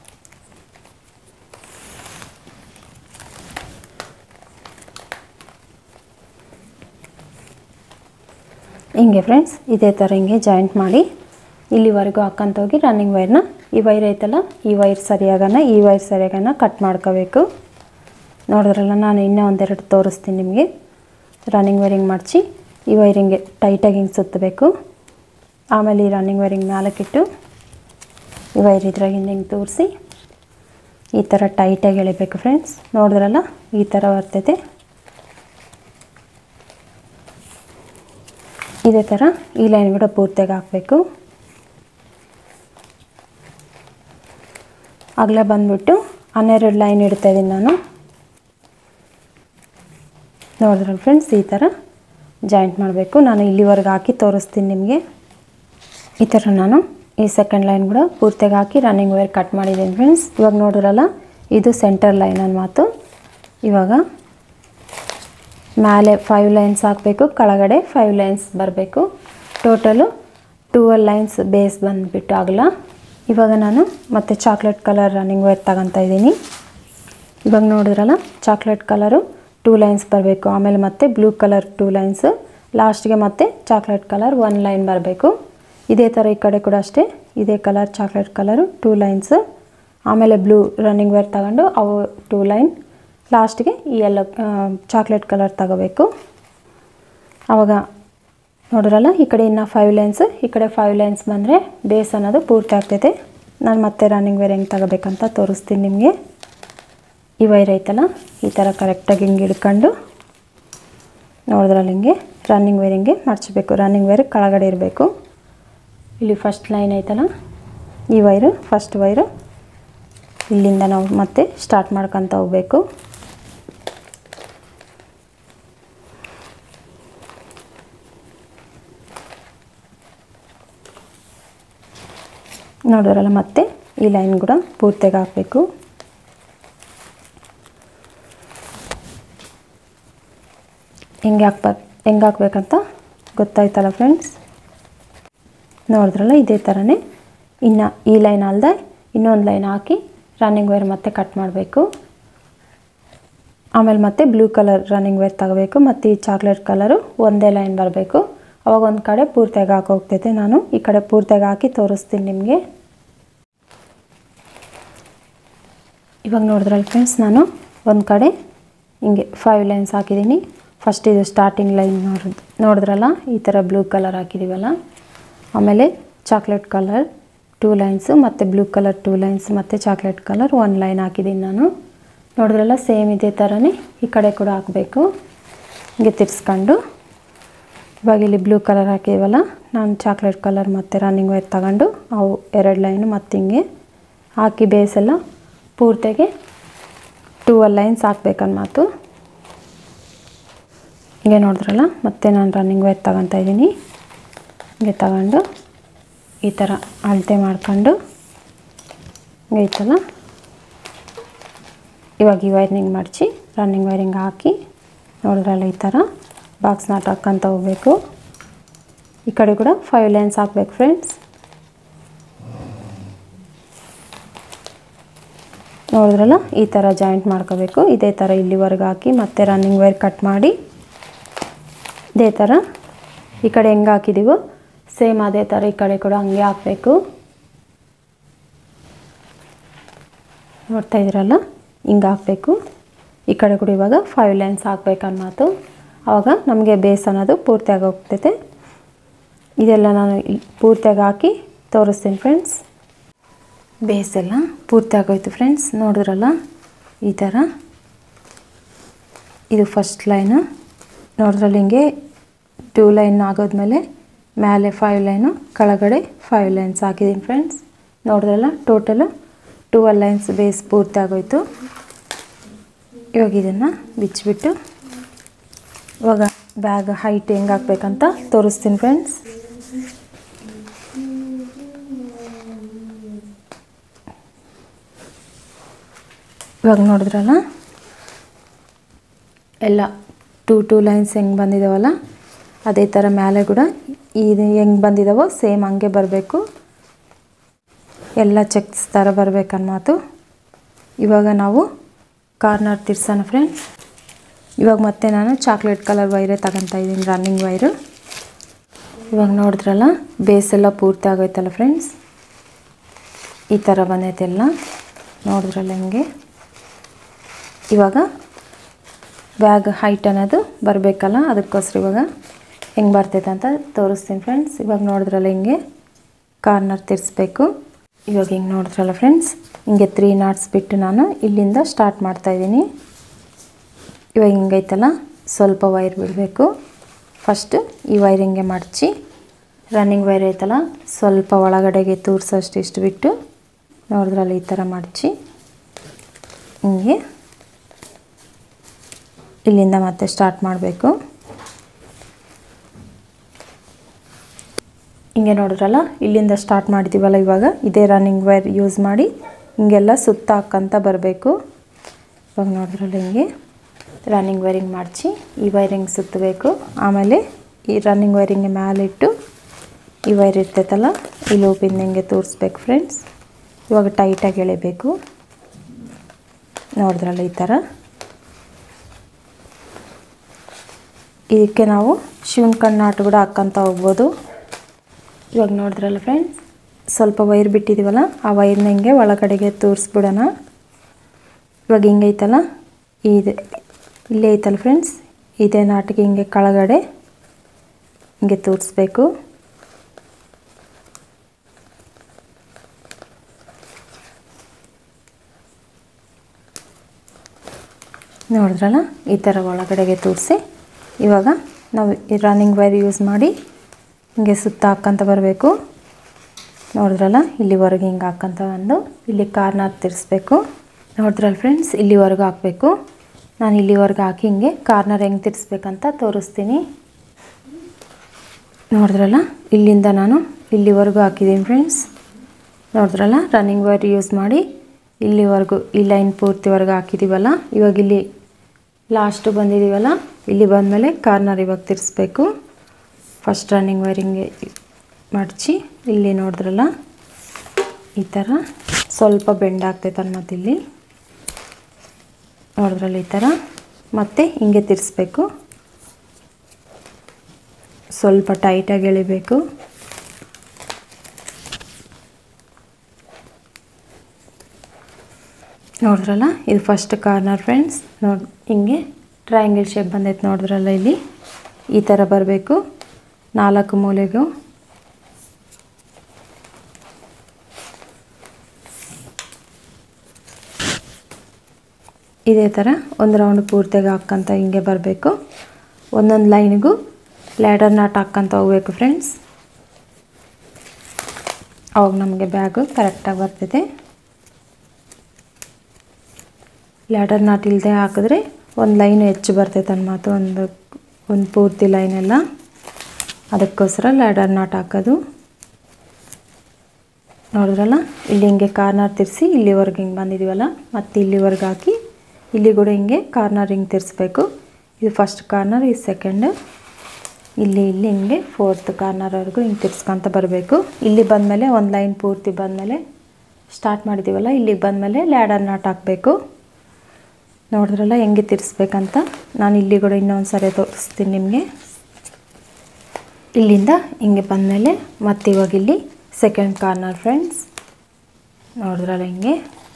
ಹಿಂಗೆ ಫ್ರೆಂಡ್ಸ್ ಇದೇ ಥರ ಹಿಂಗೆ ಜಾಯಿಂಟ್ ಮಾಡಿ ಇಲ್ಲಿವರೆಗೂ ಹಾಕ್ಕಂತ ಹೋಗಿ ರನ್ನಿಂಗ್ ವೈರ್ನ ಈ ವೈರ್ ಐತಲ್ಲ ಈ ವೈರ್ ಸರಿಯಾಗನ ಈ ವೈರ್ ಸರಿಯಾಗನ ಕಟ್ ಮಾಡ್ಕೋಬೇಕು ನೋಡಿದ್ರಲ್ಲ ನಾನು ಇನ್ನೂ ಒಂದೆರಡು ತೋರಿಸ್ತೀನಿ ನಿಮಗೆ ರನ್ನಿಂಗ್ ವೈರಿಂಗ್ ಮಡಚಿ ಈ ವೈರಿಂಗ್ಗೆ ಟೈಟಾಗಿ ಹಿಂಗೆ ಸುತ್ತಬೇಕು ಆಮೇಲೆ ಈ ರನ್ನಿಂಗ್ ವೈರಿಂಗ್ ನಾಲ್ಕಿಟ್ಟು ಈ ವೈರ್ ಇದ್ರಾಗಿಂದ ಹಿಂಗೆ ತೋರಿಸಿ ಈ ಥರ ಟೈಟಾಗಿ ಎಳಿಬೇಕು ಫ್ರೆಂಡ್ಸ್ ನೋಡಿದ್ರಲ್ಲ ಈ ಥರ ಬರ್ತೈತೆ ಇದೇ ಥರ ಈ ಲೈನ್ ಕೂಡ ಪೂರ್ತಿಯಾಗಿ ಹಾಕಬೇಕು ಅಗಲ ಬಂದ್ಬಿಟ್ಟು ಹನ್ನೆರಡು ಲೈನ್ ಇಡ್ತಾ ಇದ್ದೀನಿ ನಾನು ನೋಡಿದ್ರಲ್ಲ ಫ್ರೆಂಡ್ಸ್ ಈ ಥರ ಜಾಯಿಂಟ್ ಮಾಡಬೇಕು ನಾನು ಇಲ್ಲಿವರೆಗೆ ಹಾಕಿ ತೋರಿಸ್ತೀನಿ ನಿಮಗೆ ಈ ಥರ ನಾನು ಈ ಸೆಕೆಂಡ್ ಲೈನ್ ಕೂಡ ಪೂರ್ತಿಯಾಗಿ ಹಾಕಿ ರನ್ನಿಂಗ್ ವೈರ್ ಕಟ್ ಮಾಡಿದ್ದೀನಿ ಫ್ರೆಂಡ್ಸ್ ಇವಾಗ ನೋಡಿರಲ್ಲ ಇದು ಸೆಂಟರ್ ಲೈನ್ ನನ್ನ ಮಾತು ಇವಾಗ ಮೇಲೆ ಫೈವ್ ಲೈನ್ಸ್ ಹಾಕಬೇಕು ಕೆಳಗಡೆ ಫೈವ್ ಲೈನ್ಸ್ ಬರಬೇಕು ಟೋಟಲು ಟೂವೆಲ್ ಲೈನ್ಸ್ ಬೇಸ್ ಬಂದುಬಿಟ್ಟು ಆಗಲ್ಲ ಇವಾಗ ನಾನು ಮತ್ತೆ ಚಾಕ್ಲೇಟ್ ಕಲರ್ ರನ್ನಿಂಗ್ ವೈರ್ ತಗೊತಾ ಇದ್ದೀನಿ ಇವಾಗ ನೋಡಿದ್ರಲ್ಲ ಚಾಕ್ಲೇಟ್ ಕಲರು ಟೂ ಲೈನ್ಸ್ ಬರಬೇಕು ಆಮೇಲೆ ಮತ್ತೆ ಬ್ಲೂ ಕಲರ್ ಟೂ ಲೈನ್ಸ್ ಲಾಸ್ಟ್ಗೆ ಮತ್ತೆ ಚಾಕ್ಲೇಟ್ ಕಲರ್ ಒನ್ ಲೈನ್ ಬರಬೇಕು ಇದೇ ಥರ ಈ ಕಡೆ ಕೂಡ ಅಷ್ಟೇ ಇದೇ colour chocolate colour two lines ಆಮೇಲೆ ಬ್ಲೂ ರನ್ನಿಂಗ್ ವೈರ್ ತಗೊಂಡು ಅವು ಟೂ ಲೈನ್ ಲಾಸ್ಟ್ಗೆ ಈ ಎಲ್ಲ ಚಾಕ್ಲೇಟ್ ಕಲರ್ ತಗೋಬೇಕು ಆವಾಗ ನೋಡಿರಲ್ಲ ಈ ಕಡೆ ಇನ್ನು ಫೈವ್ ಲೈನ್ಸ್ ಈ ಕಡೆ ಫೈವ್ ಲೈನ್ಸ್ ಬಂದರೆ ಬೇಸ್ ಅನ್ನೋದು ಪೂರ್ತಿ ಆಗ್ತೈತೆ ನಾನು ಮತ್ತೆ ರನ್ನಿಂಗ್ ವೇರ್ ಹೆಂಗೆ ತಗೋಬೇಕಂತ ತೋರಿಸ್ತೀನಿ ನಿಮಗೆ ಈ ವೈರ್ ಐತಲ್ಲ ಈ ಥರ ಕರೆಕ್ಟಾಗಿ ಹಿಂಗೆ ಹಿಡ್ಕೊಂಡು ನೋಡಿದ್ರಲ್ಲಿ ಹಿಂಗೆ ರನ್ನಿಂಗ್ ವೇರ್ ಹಿಂಗೆ ಮಡ್ಚಬೇಕು ರನ್ನಿಂಗ್ ವೇರ್ ಕೆಳಗಡೆ ಇರಬೇಕು ಇಲ್ಲಿ ಫಸ್ಟ್ ಲೈನ್ ಐತಲ್ಲ ಈ ವೈರು ಫಸ್ಟ್ ವೈರು ಇಲ್ಲಿಂದ ನಾವು ಮತ್ತೆ ಸ್ಟಾರ್ಟ್ ಮಾಡ್ಕೊತ ಹೋಗ್ಬೇಕು ನೋಡಿದ್ರಲ್ಲ ಮತ್ತೆ ಈ ಲೈನ್ ಕೂಡ ಪೂರ್ತಿಯಾಗಿ ಹಾಕಬೇಕು ಹೆಂಗೆ ಹಾಕ್ಬೇಕು ಹೆಂಗೆ ಹಾಕ್ಬೇಕಂತ ಗೊತ್ತಾಯ್ತಲ್ಲ ಫ್ರೆಂಡ್ಸ್ ನೋಡಿದ್ರಲ್ಲ ಇದೇ ಥರನೇ ಇನ್ನು ಈ ಲೈನ್ ಅಲ್ಲದೆ ಇನ್ನೊಂದು ಲೈನ್ ಹಾಕಿ ರನ್ನಿಂಗ್ ವೇರ್ ಮತ್ತೆ ಕಟ್ ಮಾಡಬೇಕು ಆಮೇಲೆ ಮತ್ತೆ ಬ್ಲೂ ಕಲರ್ ರನ್ನಿಂಗ್ ವೇರ್ ತಗೋಬೇಕು ಮತ್ತು ಈ ಚಾಕ್ಲೇಟ್ ಕಲರು ಒಂದೇ ಲೈನ್ ಬರಬೇಕು ಅವಾಗ ಒಂದು ಕಡೆ ಪೂರ್ತಿಯಾಗಿ ಹಾಕೋಗ್ತೈತೆ ನಾನು ಈ ಕಡೆ ಪೂರ್ತಿಯಾಗಿ ಹಾಕಿ ತೋರಿಸ್ತೀನಿ ನಿಮಗೆ ಇವಾಗ ನೋಡಿದ್ರಲ್ಲ ಫ್ರೆಂಡ್ಸ್ ನಾನು ಒಂದು ಕಡೆ ಹಿಂಗೆ ಫೈವ್ ಲೈನ್ಸ್ ಹಾಕಿದ್ದೀನಿ ಫಸ್ಟ್ ಇದು ಸ್ಟಾರ್ಟಿಂಗ್ ಲೈನ್ ನೋಡಿದ್ ನೋಡಿದ್ರಲ್ಲ ಈ ಥರ ಬ್ಲೂ ಕಲರ್ ಹಾಕಿದ್ದೀವಲ್ಲ ಆಮೇಲೆ ಚಾಕ್ಲೇಟ್ ಕಲರ್ ಟೂ ಲೈನ್ಸು ಮತ್ತು ಬ್ಲೂ ಕಲರ್ ಟೂ ಲೈನ್ಸ್ ಮತ್ತು ಚಾಕ್ಲೇಟ್ ಕಲರ್ ಒನ್ ಲೈನ್ ಹಾಕಿದ್ದೀನಿ ನಾನು ನೋಡಿದ್ರಲ್ಲ ಸೇಮ್ ಇದೇ ಥರನೇ ಈ ಕಡೆ ಕೂಡ ಹಾಕಬೇಕು ಹಿಂಗೆ ತಿರ್ಸ್ಕೊಂಡು ಇವಾಗ ಇಲ್ಲಿ ಬ್ಲೂ ಕಲರ್ ಹಾಕಿದ್ದೀವಲ್ಲ ನಾನು ಚಾಕ್ಲೇಟ್ ಕಲರ್ ಮತ್ತು ರನ್ನಿಂಗ್ ವೈರ್ ತಗೊಂಡು ಅವು ಎರಡು ಲೈನು ಮತ್ತು ಹಿಂಗೆ ಹಾಕಿ ಬೇಸೆಲ್ಲ ಪೂರ್ತಿಗೆ ಟೂವಲ್ ಲೈನ್ಸ್ ಹಾಕ್ಬೇಕನ್ ಮಾತು ಹಿಂಗೆ ನೋಡಿದ್ರಲ್ಲ ಮತ್ತೆ ನಾನು ರನ್ನಿಂಗ್ ವೈರ್ ತಗೊತಾ ಇದ್ದೀನಿ ಹಿಂಗೆ ತಗೊಂಡು ಈ ಥರ ಅಳತೆ ಮಾಡ್ಕೊಂಡು ಹಿಂಗೆ ಐತಲ್ಲ ಇವಾಗ ಈ ವೈರ್ನಿಂಗ್ ಮಡಚಿ ರನ್ನಿಂಗ್ ವೈರಿಂಗ್ ಹಾಕಿ ನೋಡಿದ್ರಲ್ಲ ಈ ಥರ ಬಾಕ್ಸ್ ನಾಟ್ ಹಾಕ್ಕೊಂತ ಹೋಗ್ಬೇಕು ಈ ಕಡೆ ಕೂಡ ಫೈವ್ ಲೈನ್ಸ್ ಹಾಕ್ಬೇಕು ಫ್ರೆಂಡ್ಸ್ ನೋಡಿದ್ರಲ್ಲ ಈ ಥರ ಜಾಯಿಂಟ್ ಮಾಡ್ಕೋಬೇಕು ಇದೇ ಥರ ಇಲ್ಲಿವರೆಗೆ ಹಾಕಿ ಮತ್ತೆ ರನ್ನಿಂಗ್ ವೈರ್ ಕಟ್ ಮಾಡಿ ಇದೇ ಥರ ಈ ಕಡೆ ಹೆಂಗೆ ಹಾಕಿದ್ದೀವೋ ಸೇಮ್ ಅದೇ ಥರ ಈ ಕಡೆ ಕೂಡ ಹಂಗೆ ಹಾಕಬೇಕು ನೋಡ್ತಾ ಇದ್ದೀರಲ್ಲ ಹಿಂಗೆ ಹಾಕಬೇಕು ಈ ಕಡೆ ಕೂಡ ಇವಾಗ ಫೈವ್ ಲೈನ್ಸ್ ಹಾಕ್ಬೇಕನ್ನ ಮಾತು ಆವಾಗ ನಮಗೆ ಬೇಸ್ ಅನ್ನೋದು ಪೂರ್ತಿಯಾಗಿ ಹೋಗ್ತೈತೆ ಇದೆಲ್ಲ ನಾನು ಇಲ್ಲಿ ಪೂರ್ತಿಯಾಗಿ ಹಾಕಿ ತೋರಿಸ್ತೀನಿ ಫ್ರೆಂಡ್ಸ್ ಬೇಸ್ ಎಲ್ಲ ಪೂರ್ತಿ ಆಗೋಯ್ತು ಫ್ರೆಂಡ್ಸ್ ನೋಡಿದ್ರಲ್ಲ ಈ ಥರ ಇದು ಫಸ್ಟ್ ಲೈನು ನೋಡಿದ್ರಲ್ಲಿ ಹಿಂಗೆ ಟೂ ಲೈನ್ ಆಗೋದ್ಮೇಲೆ ಮೇಲೆ ಫೈವ್ ಲೈನು ಕೆಳಗಡೆ ಫೈವ್ ಲೈನ್ಸ್ ಹಾಕಿದ್ದೀನಿ ಫ್ರೆಂಡ್ಸ್ ನೋಡಿದ್ರಲ್ಲ ಟೋಟಲು ಟೂವಲ್ ಲೈನ್ಸ್ ಬೇಸ್ ಪೂರ್ತಿ ಆಗೋಯ್ತು ಇವಾಗ ಇದನ್ನು ಬಿಚ್ಚಿಬಿಟ್ಟು ಇವಾಗ ಬ್ಯಾಗ್ ಹೈಟ್ ಹೆಂಗೆ ಹಾಕ್ಬೇಕಂತ ತೋರಿಸ್ತೀನಿ ಫ್ರೆಂಡ್ಸ್ ಇವಾಗ ನೋಡಿದ್ರಲ್ಲ ಎಲ್ಲ ಟೂ ಟೂ ಲೈನ್ಸ್ ಹೆಂಗೆ ಬಂದಿದ್ದಾವಲ್ಲ ಅದೇ ಥರ ಮೇಲೆ ಕೂಡ ಇದು ಹೆಂಗೆ ಬಂದಿದ್ದಾವೋ ಸೇಮ್ ಹಂಗೆ ಬರಬೇಕು ಎಲ್ಲ ಚೆಕ್ಸ್ ಥರ ಬರ್ಬೇಕನ್ನ ಮಾತು ಇವಾಗ ನಾವು ಕಾರ್ನರ್ ತಿರ್ಸೋಣ ಫ್ರೆಂಡ್ಸ್ ಇವಾಗ ಮತ್ತೆ ನಾನು ಚಾಕ್ಲೇಟ್ ಕಲರ್ ವೈರೇ ತಗೊತಾ ಇದ್ದೀನಿ ರನ್ನಿಂಗ್ ವೈರು ಇವಾಗ ನೋಡಿದ್ರಲ್ಲ ಬೇಸ್ ಎಲ್ಲ ಪೂರ್ತಿ ಆಗೋಯ್ತಲ್ಲ ಫ್ರೆಂಡ್ಸ್ ಈ ಥರ ಬಂದೈತೆಲ್ಲ ನೋಡಿದ್ರಲ್ಲ ಹೆಂಗೆ ಇವಾಗ ಬ್ಯಾಗ್ ಹೈಟ್ ಅನ್ನೋದು ಬರಬೇಕಲ್ಲ ಅದಕ್ಕೋಸ್ಕರ ಇವಾಗ ಹೆಂಗೆ ಬರ್ತೈತೆ ಅಂತ ತೋರಿಸ್ತೀನಿ ಫ್ರೆಂಡ್ಸ್ ಇವಾಗ ನೋಡಿದ್ರಲ್ಲ ಹಿಂಗೆ ಕಾರ್ನರ್ ತಿರ್ಸ್ಬೇಕು ಇವಾಗ ಹಿಂಗೆ ನೋಡಿದ್ರಲ್ಲ ಫ್ರೆಂಡ್ಸ್ ಹಿಂಗೆ ತ್ರೀ ನಾಟ್ಸ್ ಬಿಟ್ಟು ನಾನು ಇಲ್ಲಿಂದ ಸ್ಟಾರ್ಟ್ ಮಾಡ್ತಾಯಿದ್ದೀನಿ ಇವಾಗ ಹಿಂಗೈತಲ್ಲ ಸ್ವಲ್ಪ ವೈರ್ ಬಿಡಬೇಕು ಫಸ್ಟು ಈ ವೈರ್ ಹಿಂಗೆ ಮಡಚಿ ರನ್ನಿಂಗ್ ವೈರ್ ಐತಲ್ಲ ಸ್ವಲ್ಪ ಒಳಗಡೆಗೆ ತೂರ್ಸೋಷ್ಟು ಇಷ್ಟು ಬಿಟ್ಟು ನೋಡಿದ್ರಲ್ಲ ಈ ಥರ ಮಡಚಿ ಹಿಂಗೆ ಇಲ್ಲಿಂದ ಮತ್ತೆ ಸ್ಟಾರ್ಟ್ ಮಾಡಬೇಕು ಹಿಂಗೆ ನೋಡಿದ್ರಲ್ಲ ಇಲ್ಲಿಂದ ಸ್ಟಾರ್ಟ್ ಮಾಡಿದ್ದೀವಲ್ಲ ಇವಾಗ ಇದೇ ರನ್ನಿಂಗ್ ವೈರ್ ಯೂಸ್ ಮಾಡಿ ಹಿಂಗೆಲ್ಲ ಸುತ್ತ ಹಾಕ್ಕಂತ ಬರಬೇಕು ಇವಾಗ ನೋಡಿದ್ರಲ್ಲ ಹಿಂಗೆ ರನ್ನಿಂಗ್ ವೈರಿಂಗ್ ಮಾಡಿಸಿ ಈ ವೈರಿಂಗ್ ಸುತ್ತಬೇಕು ಆಮೇಲೆ ಈ ರನ್ನಿಂಗ್ ವೈರಿಂಗ್ ಮೇಲಿಟ್ಟು ಈ ವೈರ್ ಇರ್ತೈತಲ್ಲ ಈ ಲೂಪಿಂದ ಹಿಂಗೆ ತೋರಿಸ್ಬೇಕು ಫ್ರೆಂಡ್ಸ್ ಇವಾಗ ಟೈಟಾಗಿ ಎಳಿಬೇಕು ನೋಡಿದ್ರಲ್ಲ ಈ ಥರ ಇದಕ್ಕೆ ನಾವು ಶಿವನ ಕಣ್ಣಾಟು ಕೂಡ ಹಾಕ್ಕಂತ ಹೋಗ್ಬೋದು ಇವಾಗ ನೋಡಿದ್ರಲ್ಲ ಫ್ರೆಂಡ್ಸ್ ಸ್ವಲ್ಪ ವೈರ್ ಬಿಟ್ಟಿದ್ದೀವಲ್ಲ ಆ ವೈರ್ನ ಹಿಂಗೆ ಒಳಗಡೆಗೆ ತೋರಿಸ್ಬಿಡೋಣ ಇವಾಗ ಹಿಂಗೈತಲ್ಲ ಇದು ಇಲ್ಲೇ ಐತಲ್ಲ ಫ್ರೆಂಡ್ಸ್ ಇದೇ ನಾಟಿಗೆ ಹಿಂಗೆ ಕೆಳಗಡೆ ಹಿಂಗೆ ತೂರಿಸ್ಬೇಕು ನೋಡಿದ್ರಲ್ಲ ಈ ಥರ ಒಳಗಡೆಗೆ ತೂರಿಸಿ ಇವಾಗ ನಾವು ಈ ರನ್ನಿಂಗ್ ವೈರ್ ಯೂಸ್ ಮಾಡಿ ಹಿಂಗೆ ಸುತ್ತ ಹಾಕ್ಕಂತ ಬರಬೇಕು ನೋಡಿದ್ರಲ್ಲ ಇಲ್ಲಿವರೆಗೆ ಹಿಂಗೆ ಹಾಕ್ಕಂತ ಬಂದು ಇಲ್ಲಿ ಕಾರ್ನರ್ ತಿರ್ಸ್ಬೇಕು ನೋಡಿದ್ರಲ್ಲ ಫ್ರೆಂಡ್ಸ್ ಇಲ್ಲಿವರೆಗೂ ಹಾಕಬೇಕು ನಾನು ಇಲ್ಲಿವರೆಗೆ ಹಾಕಿ ಹಿಂಗೆ ಕಾರ್ನರ್ ಹೆಂಗೆ ತಿರ್ಸ್ಬೇಕಂತ ತೋರಿಸ್ತೀನಿ ನೋಡಿದ್ರಲ್ಲ ಇಲ್ಲಿಂದ ನಾನು ಇಲ್ಲಿವರೆಗೂ ಹಾಕಿದ್ದೀನಿ ಫ್ರೆಂಡ್ಸ್ ನೋಡಿದ್ರಲ್ಲ ರನ್ನಿಂಗ್ ವೈರ್ ಯೂಸ್ ಮಾಡಿ ಇಲ್ಲಿವರೆಗೂ ಈ ಲೈನ್ ಪೂರ್ತಿವರೆಗೂ ಹಾಕಿದ್ದೀವಲ್ಲ ಇವಾಗ ಇಲ್ಲಿ ಲಾಸ್ಟು ಬಂದಿದ್ದೀವಲ್ಲ ಇಲ್ಲಿ ಬಂದಮೇಲೆ ಕಾರ್ನರ್ ಇವಾಗ ತಿರ್ಸ್ಬೇಕು ಫಸ್ಟ್ ರನ್ನಿಂಗ್ ವೈರಿಂಗೆ ಮಡಚಿ ಇಲ್ಲಿ ನೋಡಿದ್ರಲ್ಲ ಈ ಥರ ಸ್ವಲ್ಪ ಬೆಂಡ್ ಆಗ್ತೈತೆ ಮತ್ತು ಇಲ್ಲಿ ನೋಡಿದ್ರಲ್ಲ ಈ ಥರ ಮತ್ತೆ ಹಿಂಗೆ ತಿರ್ಸ್ಬೇಕು ಸ್ವಲ್ಪ ಟೈಟಾಗಿ ಎಳಿಬೇಕು ನೋಡಿದ್ರಲ್ಲ ಇದು ಫಸ್ಟ್ ಕಾರ್ನರ್ ಫ್ರೆಂಡ್ಸ್ ನೋಡಿ ಹಿಂಗೆ ಟ್ರಯಾಂಗಲ್ ಶೇಪ್ ಬಂದೈತೆ ನೋಡಿದ್ರಲ್ಲ ಇಲ್ಲಿ ಈ ಥರ ಬರಬೇಕು ನಾಲ್ಕು ಮೂಲೆಗೂ ಇದೇ ಥರ ಒಂದು ರೌಂಡ್ ಪೂರ್ತಿಯಾಗಿ ಹಾಕ್ಕಂತ ಹಿಂಗೆ ಬರಬೇಕು ಒಂದೊಂದು ಲೈನಿಗೂ ಲ್ಯಾಡರ್ ನಾಟ್ ಹಾಕ್ಕಂತ ಹೋಗ್ಬೇಕು ಫ್ರೆಂಡ್ಸ್ ಅವಾಗ ನಮಗೆ ಬ್ಯಾಗು ಕರೆಕ್ಟಾಗಿ ಬರ್ತೈತೆ ಲ್ಯಾಡರ್ ನಾಟ್ ಇಲ್ಲದೆ ಹಾಕಿದ್ರೆ ಒಂದು ಲೈನ್ ಹೆಚ್ಚು ಬರ್ತೈತೆ ಅನ್ಮಾತು ಒಂದು ಒಂದು ಪೂರ್ತಿ ಲೈನೆಲ್ಲ ಅದಕ್ಕೋಸ್ಕರ ಲ್ಯಾಡರ್ ನಾಟ್ ಹಾಕೋದು ನೋಡಿದ್ರಲ್ಲ ಇಲ್ಲಿ ಹಿಂಗೆ ಕಾರ್ನರ್ ತಿರ್ಸಿ ಇಲ್ಲಿವರೆಗೆ ಹಿಂಗೆ ಬಂದಿದ್ದೀವಲ್ಲ ಮತ್ತು ಇಲ್ಲಿವರೆಗೆ ಹಾಕಿ ಇಲ್ಲಿ ಕೂಡ ಹಿಂಗೆ ಕಾರ್ನರ್ ಹಿಂಗೆ ತಿರ್ಸ್ಬೇಕು ಇದು ಫಸ್ಟ್ ಕಾರ್ನರ್ ಇದು ಸೆಕೆಂಡ್ ಇಲ್ಲಿ ಇಲ್ಲಿ ಹಿಂಗೆ ಫೋರ್ತ್ ಕಾರ್ನರ್ವರೆಗೂ ಹಿಂಗೆ ತಿರ್ಸ್ಕೊತ ಬರಬೇಕು ಇಲ್ಲಿ ಬಂದಮೇಲೆ ಒಂದು ಲೈನ್ ಪೂರ್ತಿ ಬಂದಮೇಲೆ ಸ್ಟಾರ್ಟ್ ಮಾಡಿದ್ದೀವಲ್ಲ ಇಲ್ಲಿಗೆ ಬಂದಮೇಲೆ ಲ್ಯಾಡರ್ ನಾಟ್ ಹಾಕಬೇಕು ನೋಡಿದ್ರಲ್ಲ ಹೆಂಗೆ ತಿರ್ಸ್ಬೇಕಂತ ನಾನು ಇಲ್ಲಿ ಕೂಡ ಇನ್ನೊಂದು ಸರಿ ತೋರಿಸ್ತೀನಿ ನಿಮಗೆ ಇಲ್ಲಿಂದ ಹಿಂಗೆ ಬಂದಮೇಲೆ ಮತ್ತೆ ಇವಾಗ ಇಲ್ಲಿ ಸೆಕೆಂಡ್ ಕಾರ್ನರ್ ಫ್ರೆಂಡ್ಸ್ ನೋಡಿದ್ರಲ್ಲ ಹಿಂಗೆ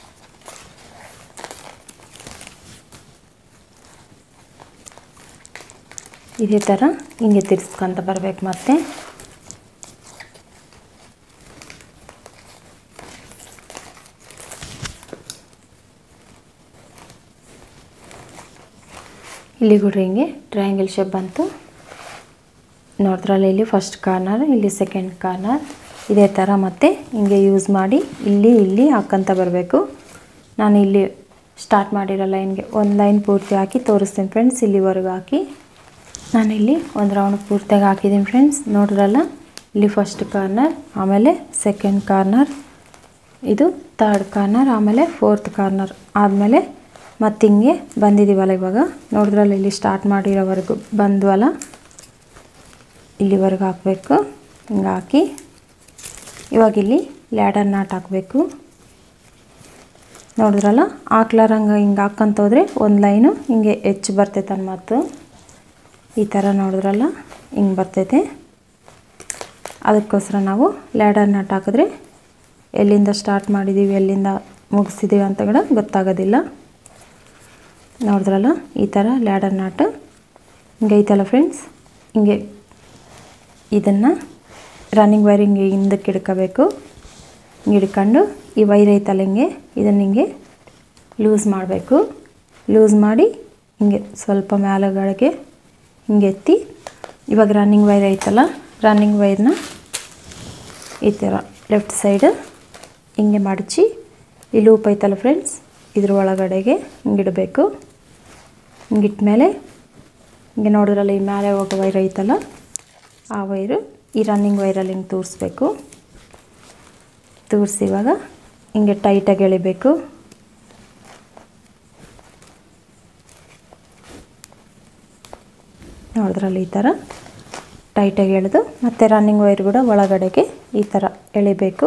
ಇದೇ ಥರ ಹಿಂಗೆ ತಿರ್ಸ್ಕೊಂತ ಬರಬೇಕು ಮತ್ತೆ ಇಲ್ಲಿ ಕೂಡ ಹಿಂಗೆ ಟ್ರಯಾಂಗಲ್ ಶೇಪ್ ಬಂತು ನೋಡಿದ್ರಲ್ಲ ಇಲ್ಲಿ ಫಸ್ಟ್ ಕಾರ್ನರ್ ಇಲ್ಲಿ ಸೆಕೆಂಡ್ ಕಾರ್ನರ್ ಇದೇ ಥರ ಮತ್ತೆ ಹಿಂಗೆ ಯೂಸ್ ಮಾಡಿ ಇಲ್ಲಿ ಇಲ್ಲಿ ಹಾಕ್ಕಂತ ಬರಬೇಕು ನಾನು ಇಲ್ಲಿ ಸ್ಟಾರ್ಟ್ ಮಾಡಿರೋ ಲೈನ್ಗೆ ಒಂದು ಲೈನ್ ಪೂರ್ತಿ ಹಾಕಿ ತೋರಿಸ್ತೀನಿ ಫ್ರೆಂಡ್ಸ್ ಇಲ್ಲಿವರೆಗೂ ಹಾಕಿ ನಾನಿಲ್ಲಿ ಒಂದು ರೌಂಡ್ ಪೂರ್ತಿಯಾಗಿ ಹಾಕಿದ್ದೀನಿ ಫ್ರೆಂಡ್ಸ್ ನೋಡಿದ್ರಲ್ಲ ಇಲ್ಲಿ ಫಸ್ಟ್ ಕಾರ್ನರ್ ಆಮೇಲೆ ಸೆಕೆಂಡ್ ಕಾರ್ನರ್ ಇದು ತರ್ಡ್ ಕಾರ್ನರ್ ಆಮೇಲೆ ಫೋರ್ತ್ ಕಾರ್ನರ್ ಆದಮೇಲೆ ಮತ್ತು ಹಿಂಗೆ ಬಂದಿದ್ದೀವಲ್ಲ ಇವಾಗ ನೋಡಿದ್ರಲ್ಲ ಇಲ್ಲಿ ಸ್ಟಾರ್ಟ್ ಮಾಡಿರೋವರೆಗೂ ಬಂದ್ವಲ್ಲ ಇಲ್ಲಿವರೆಗೂ ಹಾಕಬೇಕು ಹಿಂಗೆ ಹಾಕಿ ಇವಾಗ ಇಲ್ಲಿ ಲ್ಯಾಡರ್ ನಾಟ್ ಹಾಕಬೇಕು ನೋಡಿದ್ರಲ್ಲ ಹಾಕ್ಲಾರಂಗೆ ಹಿಂಗೆ ಹಾಕ್ಕಂತ ಹೋದರೆ ಒಂದು ಲೈನು ಹಿಂಗೆ ಹೆಚ್ಚು ಬರ್ತೈತೆ ಅನ್ಮಾತು ಈ ಥರ ನೋಡಿದ್ರಲ್ಲ ಹಿಂಗೆ ಬರ್ತೈತೆ ಅದಕ್ಕೋಸ್ಕರ ನಾವು ಲ್ಯಾಡರ್ ನಾಟ್ ಹಾಕಿದ್ರೆ ಎಲ್ಲಿಂದ ಸ್ಟಾರ್ಟ್ ಮಾಡಿದ್ದೀವಿ ಎಲ್ಲಿಂದ ಮುಗಿಸಿದ್ದೀವಿ ಅಂತ ಕೂಡ ಗೊತ್ತಾಗೋದಿಲ್ಲ ನೋಡಿದ್ರಲ್ಲ ಈ ಥರ ಲ್ಯಾಡರ್ ನಾಟ್ ಹಿಂಗೆ ಐತಲ್ಲ ಫ್ರೆಂಡ್ಸ್ ಹಿಂಗೆ ಇದನ್ನು ರನ್ನಿಂಗ್ ವೈರ್ ಹಿಂಗೆ ಹಿಂದಕ್ಕೆ ಹಿಡ್ಕೋಬೇಕು ಹಿಂಗೆ ಹಿಡ್ಕೊಂಡು ಈ ವೈರ್ ಐತಲ್ಲ ಹಿಂಗೆ ಇದನ್ನು ಹಿಂಗೆ ಲೂಸ್ ಮಾಡಬೇಕು ಲೂಸ್ ಮಾಡಿ ಹಿಂಗೆ ಸ್ವಲ್ಪ ಮೇಲುಗಡೆಗೆ ಹಿಂಗೆ ಎತ್ತಿ ಇವಾಗ ರನ್ನಿಂಗ್ ವೈರ್ ಐತಲ್ಲ ರನ್ನಿಂಗ್ ವೈರ್ನ ಈ ಥರ ಲೆಫ್ಟ್ ಸೈಡ್ ಹಿಂಗೆ ಮಡಚಿ ಈ ಲೂಪ್ ಐತಲ್ಲ ಫ್ರೆಂಡ್ಸ್ ಇದ್ರ ಒಳಗಡೆಗೆ ಹಿಂಗಿಡಬೇಕು ಹಿಂಗಿಟ್ಮೇಲೆ ಹಿಂಗೆ ನೋಡಿದ್ರಲ್ಲ ಈ ಮೇಲೆ ಹೋಗೋ ವೈರ್ ಐತಲ್ಲ ಆ ವೈರು ಈ ರನ್ನಿಂಗ್ ವೈರಲ್ಲಿ ಹಿಂಗೆ ತೂರಿಸ್ಬೇಕು ತೂರಿಸಿ ಇವಾಗ ಹಿಂಗೆ ಟೈಟಾಗಿ ಎಳಿಬೇಕು ನೋಡಿದ್ರಲ್ಲ ಈ ಥರ ಟೈಟಾಗಿ ಎಳೆದು ಮತ್ತು ರನ್ನಿಂಗ್ ವೈರ್ ಕೂಡ ಒಳಗಡೆಗೆ ಈ ಥರ ಎಳಿಬೇಕು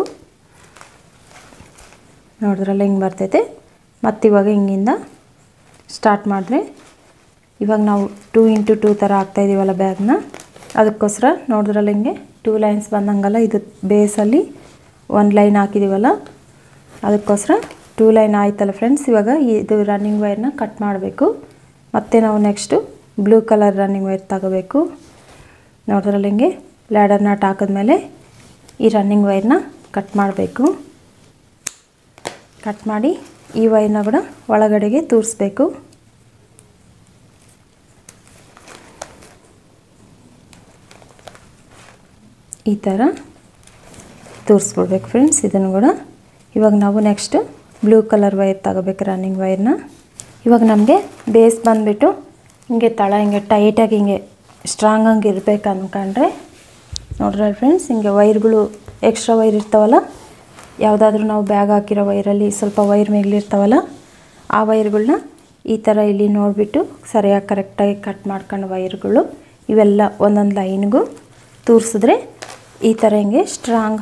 ನೋಡಿದ್ರಲ್ಲ ಹಿಂಗೆ ಬರ್ತೈತೆ ಮತ್ತು ಇವಾಗ ಹಿಂಗಿಂದ ಸ್ಟಾರ್ಟ್ ಮಾಡಿದ್ರೆ ಇವಾಗ ನಾವು ಟೂ ಇಂಟು ಟೂ ಥರ ಹಾಕ್ತಾಯಿದ್ದೀವಲ್ಲ ಬ್ಯಾಗ್ನ ಅದಕ್ಕೋಸ್ಕರ ನೋಡಿದ್ರಲ್ಲ ಹಿಂಗೆ ಟೂ ಲೈನ್ಸ್ ಬಂದಂಗಲ್ಲ ಇದು ಬೇಸಲ್ಲಿ ಒಂದು ಲೈನ್ ಹಾಕಿದ್ದೀವಲ್ಲ ಅದಕ್ಕೋಸ್ಕರ ಟೂ ಲೈನ್ ಆಯ್ತಲ್ಲ ಫ್ರೆಂಡ್ಸ್ ಇವಾಗ ಇದು ರನ್ನಿಂಗ್ ವೈರ್ನ ಕಟ್ ಮಾಡಬೇಕು ಮತ್ತು ನಾವು next blue colour running wire ತಗೋಬೇಕು ನೋಡಿದ್ರಲ್ಲಿ ಹಿಂಗೆ ಲ್ಯಾಡರ್ ನಾಟ್ ಹಾಕಿದ್ಮೇಲೆ ಈ ರನ್ನಿಂಗ್ ವೈರ್ನ ಕಟ್ ಮಾಡಬೇಕು ಕಟ್ ಮಾಡಿ ಈ ವೈರ್ನ ಕೂಡ ಒಳಗಡೆಗೆ ತೂರಿಸ್ಬೇಕು ಈ ಥರ ತೋರಿಸ್ಬಿಡ್ಬೇಕು ಫ್ರೆಂಡ್ಸ್ ಇದನ್ನು ಕೂಡ ಇವಾಗ ನಾವು ನೆಕ್ಸ್ಟ್ ಬ್ಲೂ ಕಲರ್ ವೈರ್ ತಗೋಬೇಕು ರನ್ನಿಂಗ್ ವೈರ್ನ ಇವಾಗ ನಮಗೆ ಬೇಸ್ ಬಂದುಬಿಟ್ಟು ಹಿಂಗೆ ತಳ ಹಿಂಗೆ ಟೈಟಾಗಿ ಹಿಂಗೆ ಸ್ಟ್ರಾಂಗ್ ಆಗಿ ಇರಬೇಕು ಅಂದ್ಕೊಂಡ್ರೆ ನೋಡ್ರಿ ಫ್ರೆಂಡ್ಸ್ ಹಿಂಗೆ ವೈರ್ಗಳು ಎಕ್ಸ್ಟ್ರಾ ವೈರ್ ಇರ್ತಾವಲ್ಲ ಯಾವುದಾದ್ರೂ ನಾವು ಬ್ಯಾಗ್ ಹಾಕಿರೋ ವೈರಲ್ಲಿ ಸ್ವಲ್ಪ ವೈರ್ ಮೇಲಿರ್ತಾವಲ್ಲ ಆ ವೈರ್ಗಳನ್ನ ಈ ಥರ ಇಲ್ಲಿ ನೋಡಿಬಿಟ್ಟು ಸರಿಯಾಗಿ ಕರೆಕ್ಟಾಗಿ ಕಟ್ ಮಾಡ್ಕೊಂಡು ವೈರ್ಗಳು ಇವೆಲ್ಲ ಒಂದೊಂದು ಲೈನ್ಗೂ ತೂರಿಸಿದ್ರೆ ಈ ಥರ ಹಿಂಗೆ ಸ್ಟ್ರಾಂಗ್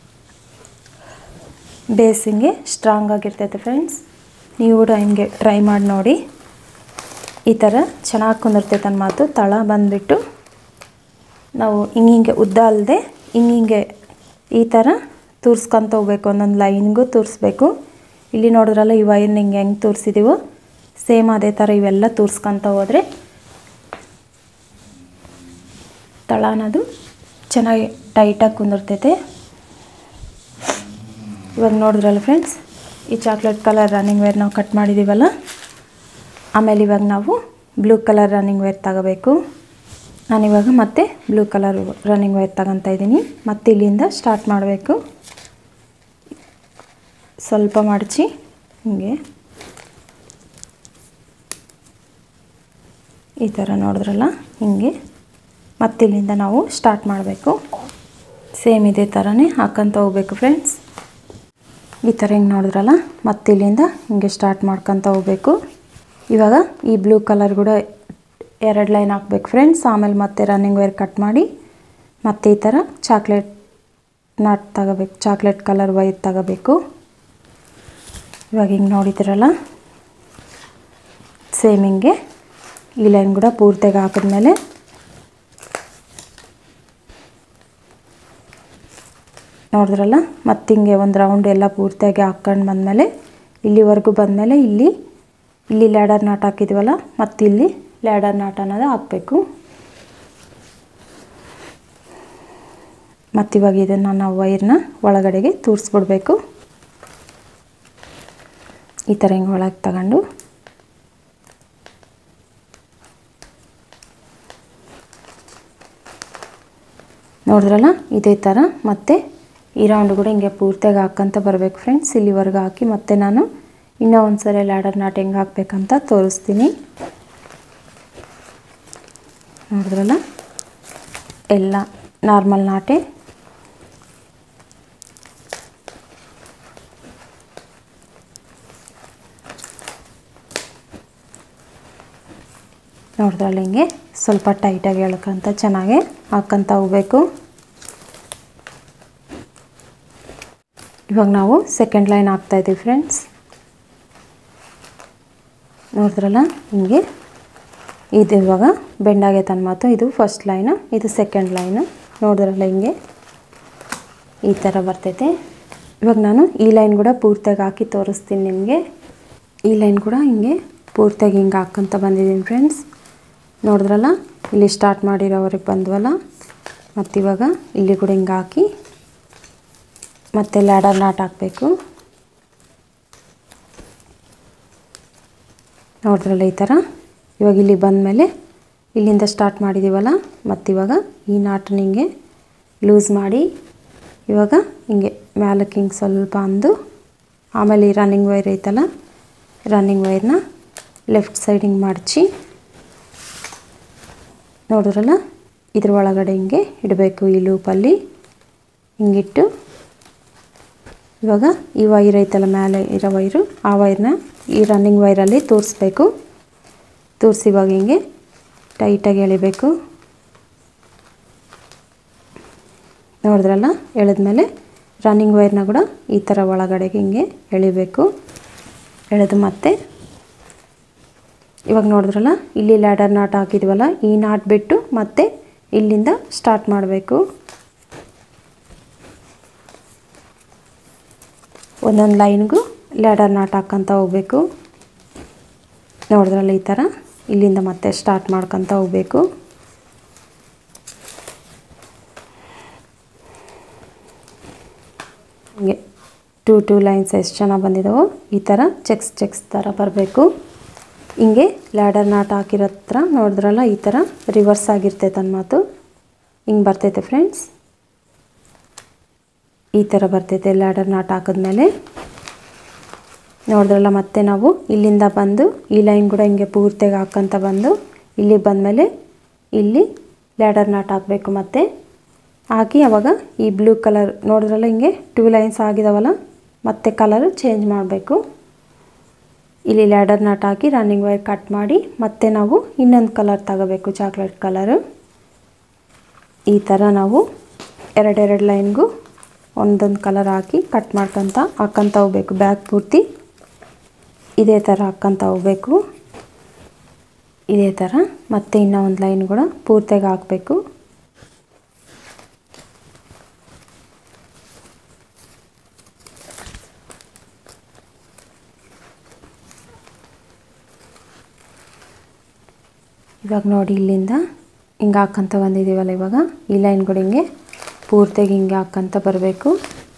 ಬೇಸ್ ಹಿಂಗೆ ಸ್ಟ್ರಾಂಗ್ ಆಗಿರ್ತೈತೆ ಫ್ರೆಂಡ್ಸ್ ನೀವು ಕೂಡ ಹಿಂಗೆ ಟ್ರೈ ಮಾಡಿ ನೋಡಿ ಈ ಥರ ಚೆನ್ನಾಗಿ ಕುಂದಿರ್ತೈತೆ ನನ್ನ ಮಾತು ತಳ ಬಂದುಬಿಟ್ಟು ನಾವು ಹಿಂಗೆ ಹಿಂಗೆ ಉದ್ದ ಅಲ್ಲದೆ ಹಿಂಗೆ ಹಿಂಗೆ ಈ ಥರ ತೂರ್ಸ್ಕೊತ ಹೋಗ್ಬೇಕು ಒಂದೊಂದು ಲೈನ್ಗೂ ತೂರಿಸ್ಬೇಕು ಇಲ್ಲಿ ನೋಡಿದ್ರಲ್ಲ ಈ ವೈರ್ನ ಹಿಂಗೆ ಹೆಂಗೆ ತೂರಿಸಿದೀವೋ ಸೇಮ್ ಅದೇ ಥರ ಇವೆಲ್ಲ ತೂರ್ಸ್ಕೊತ ಹೋದರೆ ತಳ ಅನ್ನೋದು ಚೆನ್ನಾಗಿ ಟೈಟಾಗಿ ಕುಂದಿರ್ತೈತೆ ಇವಾಗ ನೋಡಿದ್ರಲ್ಲ ಫ್ರೆಂಡ್ಸ್ ಈ ಚಾಕ್ಲೇಟ್ ಕಲರ್ ರನ್ನಿಂಗ್ ವೇರ್ ನಾವು ಕಟ್ ಮಾಡಿದ್ದೀವಲ್ಲ ಆಮೇಲೆ ಇವಾಗ ನಾವು ಬ್ಲೂ ಕಲರ್ ರನ್ನಿಂಗ್ ವೇರ್ ತಗೋಬೇಕು ನಾನಿವಾಗ ಮತ್ತೆ ಬ್ಲೂ ಕಲರ್ ರನ್ನಿಂಗ್ ವೇರ್ ತಗೊತಾ ಇದ್ದೀನಿ ಮತ್ತೆ ಇಲ್ಲಿಂದ ಸ್ಟಾರ್ಟ್ ಮಾಡಬೇಕು ಸ್ವಲ್ಪ ಮಡಚಿ ಹಿಂಗೆ ಈ ಥರ ನೋಡಿದ್ರಲ್ಲ ಹಿಂಗೆ ಮತ್ತೆ ಇಲ್ಲಿಂದ ನಾವು ಸ್ಟಾರ್ಟ್ ಮಾಡಬೇಕು ಸೇಮ್ ಇದೇ ಥರನೇ ಹಾಕ್ಕೊಂತ ಹೋಗ್ಬೇಕು ಫ್ರೆಂಡ್ಸ್ ಈ ಥರ ಹಿಂಗೆ ನೋಡಿದ್ರಲ್ಲ ಮತ್ತೆ ಇಲ್ಲಿಂದ ಹಿಂಗೆ ಸ್ಟಾರ್ಟ್ ಮಾಡ್ಕೊತ ಹೋಗ್ಬೇಕು ಇವಾಗ ಈ ಬ್ಲೂ ಕಲರ್ ಕೂಡ ಎರಡು ಲೈನ್ ಹಾಕ್ಬೇಕು ಫ್ರೆಂಡ್ಸ್ ಆಮೇಲೆ ಮತ್ತೆ ರನ್ನಿಂಗ್ ವೇರ್ ಕಟ್ ಮಾಡಿ ಮತ್ತೆ ಈ ಥರ ಚಾಕ್ಲೇಟ್ ನಾಟ್ ತಗೋಬೇಕು ಚಾಕ್ಲೇಟ್ ಕಲರ್ ವೈರ್ ತಗೋಬೇಕು ಇವಾಗ ಹಿಂಗೆ ನೋಡಿದ್ರಲ್ಲ ಸೇಮ್ ಹಿಂಗೆ ಈ ಲೈನ್ ಕೂಡ ಪೂರ್ತಿಯಾಗಿ ಹಾಕಿದ್ಮೇಲೆ ನೋಡಿದ್ರಲ್ಲ ಮತ್ತು ಹಿಂಗೆ ಒಂದು ರೌಂಡ್ ಎಲ್ಲ ಪೂರ್ತಿಯಾಗಿ ಹಾಕ್ಕೊಂಡು ಬಂದಮೇಲೆ ಇಲ್ಲಿವರೆಗೂ ಬಂದಮೇಲೆ ಇಲ್ಲಿ ಇಲ್ಲಿ ಲ್ಯಾಡರ್ ನಾಟ್ ಹಾಕಿದ್ವಲ್ಲ ಮತ್ತು ಇಲ್ಲಿ ಲ್ಯಾಡರ್ ನಾಟ್ ಅನ್ನೋದು ಹಾಕಬೇಕು ಮತ್ತಿವಾಗ ಇದನ್ನು ನಾವು ವೈರ್ನ ಒಳಗಡೆಗೆ ತೂರಿಸ್ಬಿಡ್ಬೇಕು ಈ ಥರ ಹಿಂಗೆ ಒಳಗೆ ತಗೊಂಡು ನೋಡಿದ್ರಲ್ಲ ಇದೇ ಥರ ಮತ್ತೆ ಈ ರೌಂಡ್ ಕೂಡ ಹಿಂಗೆ ಪೂರ್ತಿಯಾಗಿ ಹಾಕ್ಕಂತ ಬರಬೇಕು ಫ್ರೆಂಡ್ಸ್ ಇಲ್ಲಿವರೆಗೆ ಹಾಕಿ ಮತ್ತೆ ನಾನು ಇನ್ನೂ ಒಂದು ಸರಿ ಲ್ಯಾಡರ್ ನಾಟ್ ಹೆಂಗೆ ಹಾಕ್ಬೇಕಂತ ತೋರಿಸ್ತೀನಿ ನೋಡಿದ್ರಲ್ಲ ಎಲ್ಲ ನಾರ್ಮಲ್ ನಾಟೆ ನೋಡಿದ್ರಲ್ಲ ಹಿಂಗೆ ಸ್ವಲ್ಪ ಟೈಟಾಗಿ ಎಳ್ಕೊಂತ ಚೆನ್ನಾಗಿ ಹಾಕ್ಕಂತ ಹೋಗ್ಬೇಕು ಇವಾಗ ನಾವು ಸೆಕೆಂಡ್ ಲೈನ್ ಹಾಕ್ತಾಯಿದ್ದೀವಿ ಫ್ರೆಂಡ್ಸ್ ನೋಡಿದ್ರಲ್ಲ ಹಿಂಗೆ ಇದು ಇವಾಗ ಬೆಂಡಾಗೈತೆ ಮಾತು ಇದು ಫಸ್ಟ್ ಲೈನು ಇದು ಸೆಕೆಂಡ್ ಲೈನು ನೋಡಿದ್ರಲ್ಲ ಹಿಂಗೆ ಈ ಥರ ಬರ್ತೈತೆ ಇವಾಗ ನಾನು ಈ ಲೈನ್ ಕೂಡ ಪೂರ್ತಿಯಾಗಿ ಹಾಕಿ ತೋರಿಸ್ತೀನಿ ನಿಮಗೆ ಈ ಲೈನ್ ಕೂಡ ಹಿಂಗೆ ಪೂರ್ತಿಯಾಗಿ ಹಿಂಗೆ ಹಾಕ್ಕೊಂತ ಬಂದಿದ್ದೀನಿ ಫ್ರೆಂಡ್ಸ್ ನೋಡಿದ್ರಲ್ಲ ಇಲ್ಲಿ ಸ್ಟಾರ್ಟ್ ಮಾಡಿರೋವ್ರಿಗೆ ಬಂದ್ವಲ್ಲ ಮತ್ತಿವಾಗ ಇಲ್ಲಿ ಕೂಡ ಹಿಂಗೆ ಹಾಕಿ ಮತ್ತೆ ಲ್ಯಾಡರ್ ನಾಟ್ ಹಾಕಬೇಕು ನೋಡಿದ್ರಲ್ಲ ಈ ಥರ ಇವಾಗ ಇಲ್ಲಿ ಬಂದಮೇಲೆ ಇಲ್ಲಿಂದ ಸ್ಟಾರ್ಟ್ ಮಾಡಿದ್ದೀವಲ್ಲ ಮತ್ತಿವಾಗ ಈ ನಾಟನ್ನ ಹಿಂಗೆ ಲೂಸ್ ಮಾಡಿ ಇವಾಗ ಹಿಂಗೆ ಮ್ಯಾಲಕ್ಕೆ ಹಿಂಗೆ ಸ್ವಲ್ಪ ಅಂದು ಆಮೇಲೆ ಈ ರನ್ನಿಂಗ್ ವೈರ್ ಐತಲ್ಲ ರನ್ನಿಂಗ್ ವೈರ್ನ ಲೆಫ್ಟ್ ಸೈಡ್ ಹಿಂಗೆ ಮಡಚಿ ನೋಡಿದ್ರಲ್ಲ ಇದ್ರ ಒಳಗಡೆ ಹಿಂಗೆ ಇಡಬೇಕು ಈ ಲೂಪಲ್ಲಿ ಹಿಂಗಿಟ್ಟು ಇವಾಗ ಈ ವೈರ್ ಐತಲ್ಲ ಮೇಲೆ ಇರೋ ವೈರು ಆ ವೈರ್ನ ಈ ರನ್ನಿಂಗ್ ವೈರಲ್ಲಿ ತೋರಿಸ್ಬೇಕು ತೋರಿಸಿ ಇವಾಗ ಹಿಂಗೆ ಟೈಟಾಗಿ ಎಳಿಬೇಕು ನೋಡಿದ್ರಲ್ಲ ಎಳೆದ್ಮೇಲೆ ರನ್ನಿಂಗ್ ವೈರ್ನ ಕೂಡ ಈ ಥರ ಒಳಗಡೆಗೆ ಹಿಂಗೆ ಎಳಿಬೇಕು ಎಳೆದು ಮತ್ತೆ ಇವಾಗ ನೋಡಿದ್ರಲ್ಲ ಇಲ್ಲಿ ಲ್ಯಾಡರ್ ನಾಟ್ ಹಾಕಿದ್ವಲ್ಲ ಈ ನಾಟ್ ಬಿಟ್ಟು ಮತ್ತೆ ಇಲ್ಲಿಂದ ಸ್ಟಾರ್ಟ್ ಮಾಡಬೇಕು ಒಂದೊಂದು ಲೈನ್ಗೂ ಲ್ಯಾಡರ್ ನಾಟ್ ಹಾಕ್ಕೊಂತ ಹೋಗ್ಬೇಕು ನೋಡಿದ್ರಲ್ಲ ಈ ಥರ ಇಲ್ಲಿಂದ ಮತ್ತೆ ಸ್ಟಾರ್ಟ್ ಮಾಡ್ಕೊತ ಹೋಗ್ಬೇಕು ಟೂ ಟೂ ಲೈನ್ಸ್ ಎಷ್ಟು ಚೆನ್ನಾಗಿ ಬಂದಿದ್ದಾವೋ ಈ ಥರ ಚೆಕ್ಸ್ ಚೆಕ್ಸ್ ಥರ ಬರಬೇಕು ಹಿಂಗೆ ಲ್ಯಾಡರ್ ನಾಟ್ ಹಾಕಿರೋ ಹತ್ರ ನೋಡಿದ್ರಲ್ಲ ಈ ಥರ ರಿವರ್ಸ್ ಆಗಿರ್ತೈತೆ ನನ್ನ ಮಾತು ಹಿಂಗೆ ಬರ್ತೈತೆ ಫ್ರೆಂಡ್ಸ್ ಈ ಥರ ಬರ್ತೈತೆ ಲ್ಯಾಡರ್ ನಾಟ್ ಹಾಕಿದ್ಮೇಲೆ ನೋಡಿದ್ರಲ್ಲ ಮತ್ತೆ ನಾವು ಇಲ್ಲಿಂದ ಬಂದು ಈ ಲೈನ್ ಕೂಡ ಹಿಂಗೆ ಪೂರ್ತಿಯಾಗಿ ಹಾಕ್ಕಂತ ಬಂದು ಇಲ್ಲಿಗೆ ಬಂದಮೇಲೆ ಇಲ್ಲಿ ಲ್ಯಾಡರ್ ನಾಟ್ ಹಾಕಬೇಕು ಮತ್ತೆ ಹಾಕಿ ಅವಾಗ ಈ ಬ್ಲೂ ಕಲರ್ ನೋಡಿದ್ರಲ್ಲ ಹಿಂಗೆ ಟೂ ಲೈನ್ಸ್ ಆಗಿದಾವಲ್ಲ ಮತ್ತೆ ಕಲರ್ ಚೇಂಜ್ ಮಾಡಬೇಕು ಇಲ್ಲಿ ಲ್ಯಾಡರ್ ನಾಟ್ ಹಾಕಿ ರನ್ನಿಂಗ್ ವೈರ್ ಕಟ್ ಮಾಡಿ ಮತ್ತೆ ನಾವು ಇನ್ನೊಂದು ಕಲರ್ ತಗೋಬೇಕು ಚಾಕ್ಲೇಟ್ ಕಲರು ಈ ಥರ ನಾವು ಎರಡೆರಡು ಲೈನ್ಗೂ ಒಂದೊಂದು ಕಲರ್ ಹಾಕಿ ಕಟ್ ಮಾಡ್ಕೊತ ಹಾಕ್ಕಂತ ಹೋಗ್ಬೇಕು ಬ್ಯಾಗ್ ಪೂರ್ತಿ ಇದೇ ಥರ ಹಾಕ್ಕಂತ ಹೋಗ್ಬೇಕು ಇದೇ ಥರ ಮತ್ತೆ ಇನ್ನೂ ಒಂದು ಲೈನ್ ಕೂಡ ಪೂರ್ತಿಯಾಗಿ ಹಾಕಬೇಕು ಇವಾಗ ನೋಡಿ ಇಲ್ಲಿಂದ ಹಿಂಗೆ ಹಾಕ್ಕಂತ ಬಂದಿದ್ದೀವಲ್ಲ ಇವಾಗ ಈ ಲೈನ್ ಕೂಡ ಹಿಂಗೆ ಪೂರ್ತಿಯಾಗಿ ಹಿಂಗೆ ಹಾಕ್ಕಂತ ಬರಬೇಕು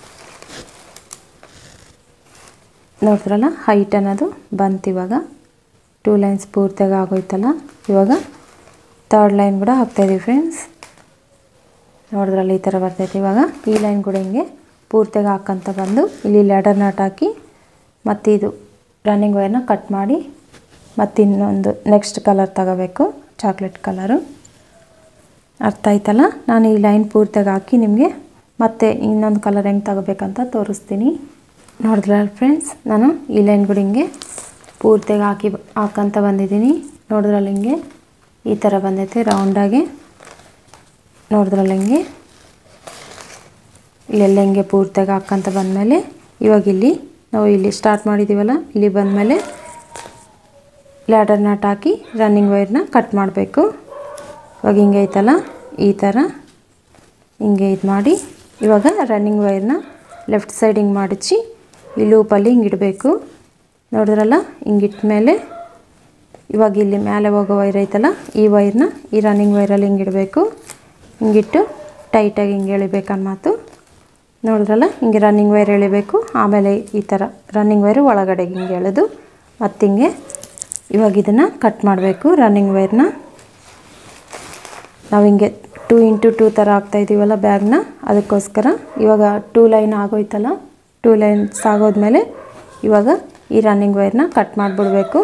ನೋಡಿದ್ರಲ್ಲ ಹೈಟ್ ಅನ್ನೋದು ಬಂತು ಇವಾಗ ಟೂ ಲೈನ್ಸ್ ಪೂರ್ತಿಯಾಗಿ ಆಗೋಯ್ತಲ್ಲ ಇವಾಗ ತರ್ಡ್ ಲೈನ್ ಕೂಡ ಹಾಕ್ತಾಯಿದ್ದೀವಿ ಫ್ರೆಂಡ್ಸ್ ನೋಡಿದ್ರಲ್ಲ ಈ ಥರ ಬರ್ತೈತೆ ಇವಾಗ ಈ ಲೈನ್ ಕೂಡ ಹಿಂಗೆ ಪೂರ್ತಿಯಾಗಿ ಹಾಕ್ಕಂತ ಬಂದು ಇಲ್ಲಿ ಲ್ಯಾಡರ್ ನಾಟ್ ಹಾಕಿ ಮತ್ತು ಇದು ರನ್ನಿಂಗ್ ವೈರ್ನ ಕಟ್ ಮಾಡಿ ಮತ್ತು ಇನ್ನೊಂದು ನೆಕ್ಸ್ಟ್ ಕಲರ್ ತಗೋಬೇಕು ಚಾಕ್ಲೇಟ್ ಕಲರು ಅರ್ಥ ಆಯ್ತಲ್ಲ ನಾನು ಈ ಲೈನ್ ಪೂರ್ತಿಯಾಗಿ ಹಾಕಿ ನಿಮಗೆ ಮತ್ತೆ ಇನ್ನೊಂದು ಕಲರ್ ಹೆಂಗೆ ತಗೋಬೇಕಂತ ತೋರಿಸ್ತೀನಿ ನೋಡಿದ್ರಲ್ಲ ಫ್ರೆಂಡ್ಸ್ ನಾನು ಈ ಲೈನ್ ಕೂಡ ಹಿಂಗೆ ಪೂರ್ತಿಯಾಗಿ ಹಾಕಿ ಹಾಕಂತ ಬಂದಿದ್ದೀನಿ ನೋಡಿದ್ರಲ್ಲ ಹಿಂಗೆ ಈ ಥರ ಬಂದೈತೆ ರೌಂಡಾಗಿ ನೋಡಿದ್ರಲ್ಲ ಹಿಂಗೆ ಇಲ್ಲೆಲ್ಲ ಹಿಂಗೆ ಪೂರ್ತಿಯಾಗಿ ಹಾಕ್ಕಂತ ಬಂದಮೇಲೆ ಇವಾಗ ಇಲ್ಲಿ ನಾವು ಇಲ್ಲಿ ಸ್ಟಾರ್ಟ್ ಮಾಡಿದ್ದೀವಲ್ಲ ಇಲ್ಲಿ ಬಂದಮೇಲೆ ಲ್ಯಾಡರ್ ನಾಟ್ ಹಾಕಿ ರನ್ನಿಂಗ್ ವೈರ್ನ ಕಟ್ ಮಾಡಬೇಕು ಇವಾಗ ಹಿಂಗೆ ಐತಲ್ಲ ಈ ಥರ ಹಿಂಗೆ ಇದು ಮಾಡಿ ಇವಾಗ ರನ್ನಿಂಗ್ ವೈರ್ನ ಲೆಫ್ಟ್ ಸೈಡ್ ಹಿಂಗೆ ಮಾಡಿಸಿ ಈ ಲೂಪಲ್ಲಿ ಹಿಂಗೆ ಇಡಬೇಕು ನೋಡಿದ್ರಲ್ಲ ಹಿಂಗೆ ಮೇಲೆ ಇವಾಗ ಇಲ್ಲಿ ಮೇಲೆ ಹೋಗೋ ವೈರ್ ಐತಲ್ಲ ಈ ವೈರ್ನ ಈ ರನ್ನಿಂಗ್ ವೈರಲ್ಲಿ ಹಿಂಗೆ ಇಡಬೇಕು ಹಿಂಗಿಟ್ಟು ಟೈಟಾಗಿ ಹಿಂಗೆ ಎಳಿಬೇಕನ್ನ ಮಾತು ನೋಡಿದ್ರಲ್ಲ ಹಿಂಗೆ ರನ್ನಿಂಗ್ ವೈರ್ ಎಳಿಬೇಕು ಆಮೇಲೆ ಈ ಥರ ರನ್ನಿಂಗ್ ವೈರು ಒಳಗಡೆಗೆ ಹಿಂಗೆ ಎಳೆದು ಮತ್ತು ಹಿಂಗೆ ಇವಾಗ ಇದನ್ನು ಕಟ್ ಮಾಡಬೇಕು ರನ್ನಿಂಗ್ ವೈರ್ನ ನಾವು ಹಿಂಗೆ ಟೂ ಇಂಟು ಟೂ ಥರ ಹಾಕ್ತಾಯಿದ್ದೀವಲ್ಲ ಬ್ಯಾಗ್ನ ಅದಕ್ಕೋಸ್ಕರ ಇವಾಗ ಟೂ ಲೈನ್ ಆಗೋಯ್ತಲ್ಲ ಟೂ ಲೈನ್ಸ್ ಆಗೋದ್ಮೇಲೆ ಇವಾಗ ಈ ರನ್ನಿಂಗ್ ವೈರ್ನ ಕಟ್ ಮಾಡಿಬಿಡ್ಬೇಕು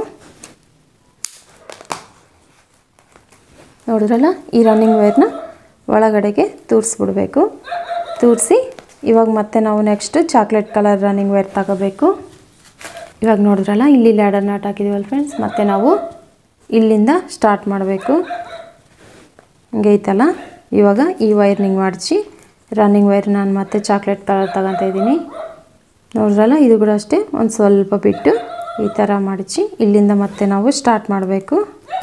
ನೋಡಿದ್ರಲ್ಲ ಈ ರನ್ನಿಂಗ್ ವೈರ್ನ ಒಳಗಡೆಗೆ ತೂರಿಸ್ಬಿಡ್ಬೇಕು ತೂರಿಸಿ ಇವಾಗ ಮತ್ತೆ ನಾವು next chocolate colour running wire ತಗೋಬೇಕು ಇವಾಗ ನೋಡಿದ್ರಲ್ಲ ಇಲ್ಲಿ ಲ್ಯಾಡರ್ ನಾಟ್ ಹಾಕಿದ್ದೀವಲ್ಲ ಫ್ರೆಂಡ್ಸ್ ಮತ್ತು ನಾವು ಇಲ್ಲಿಂದ ಸ್ಟಾರ್ಟ್ ಮಾಡಬೇಕು ಹಿಂಗೆ ಐತಲ್ಲ ಇವಾಗ ಈ ವೈರ್ನಿಂಗ್ ಮಾಡಿಸಿ ರನ್ನಿಂಗ್ ವೈರ್ ನಾನು ಮತ್ತೆ ಚಾಕ್ಲೇಟ್ ಕಲರ್ ತಗೊತಾ ಇದ್ದೀನಿ ನೋಡಿದ್ರಲ್ಲ ಇದು ಕೂಡ ಅಷ್ಟೇ ಒಂದು ಸ್ವಲ್ಪ ಬಿಟ್ಟು ಈ ಥರ ಮಾಡಿಸಿ ಇಲ್ಲಿಂದ ಮತ್ತೆ ನಾವು ಸ್ಟಾರ್ಟ್ ಮಾಡಬೇಕು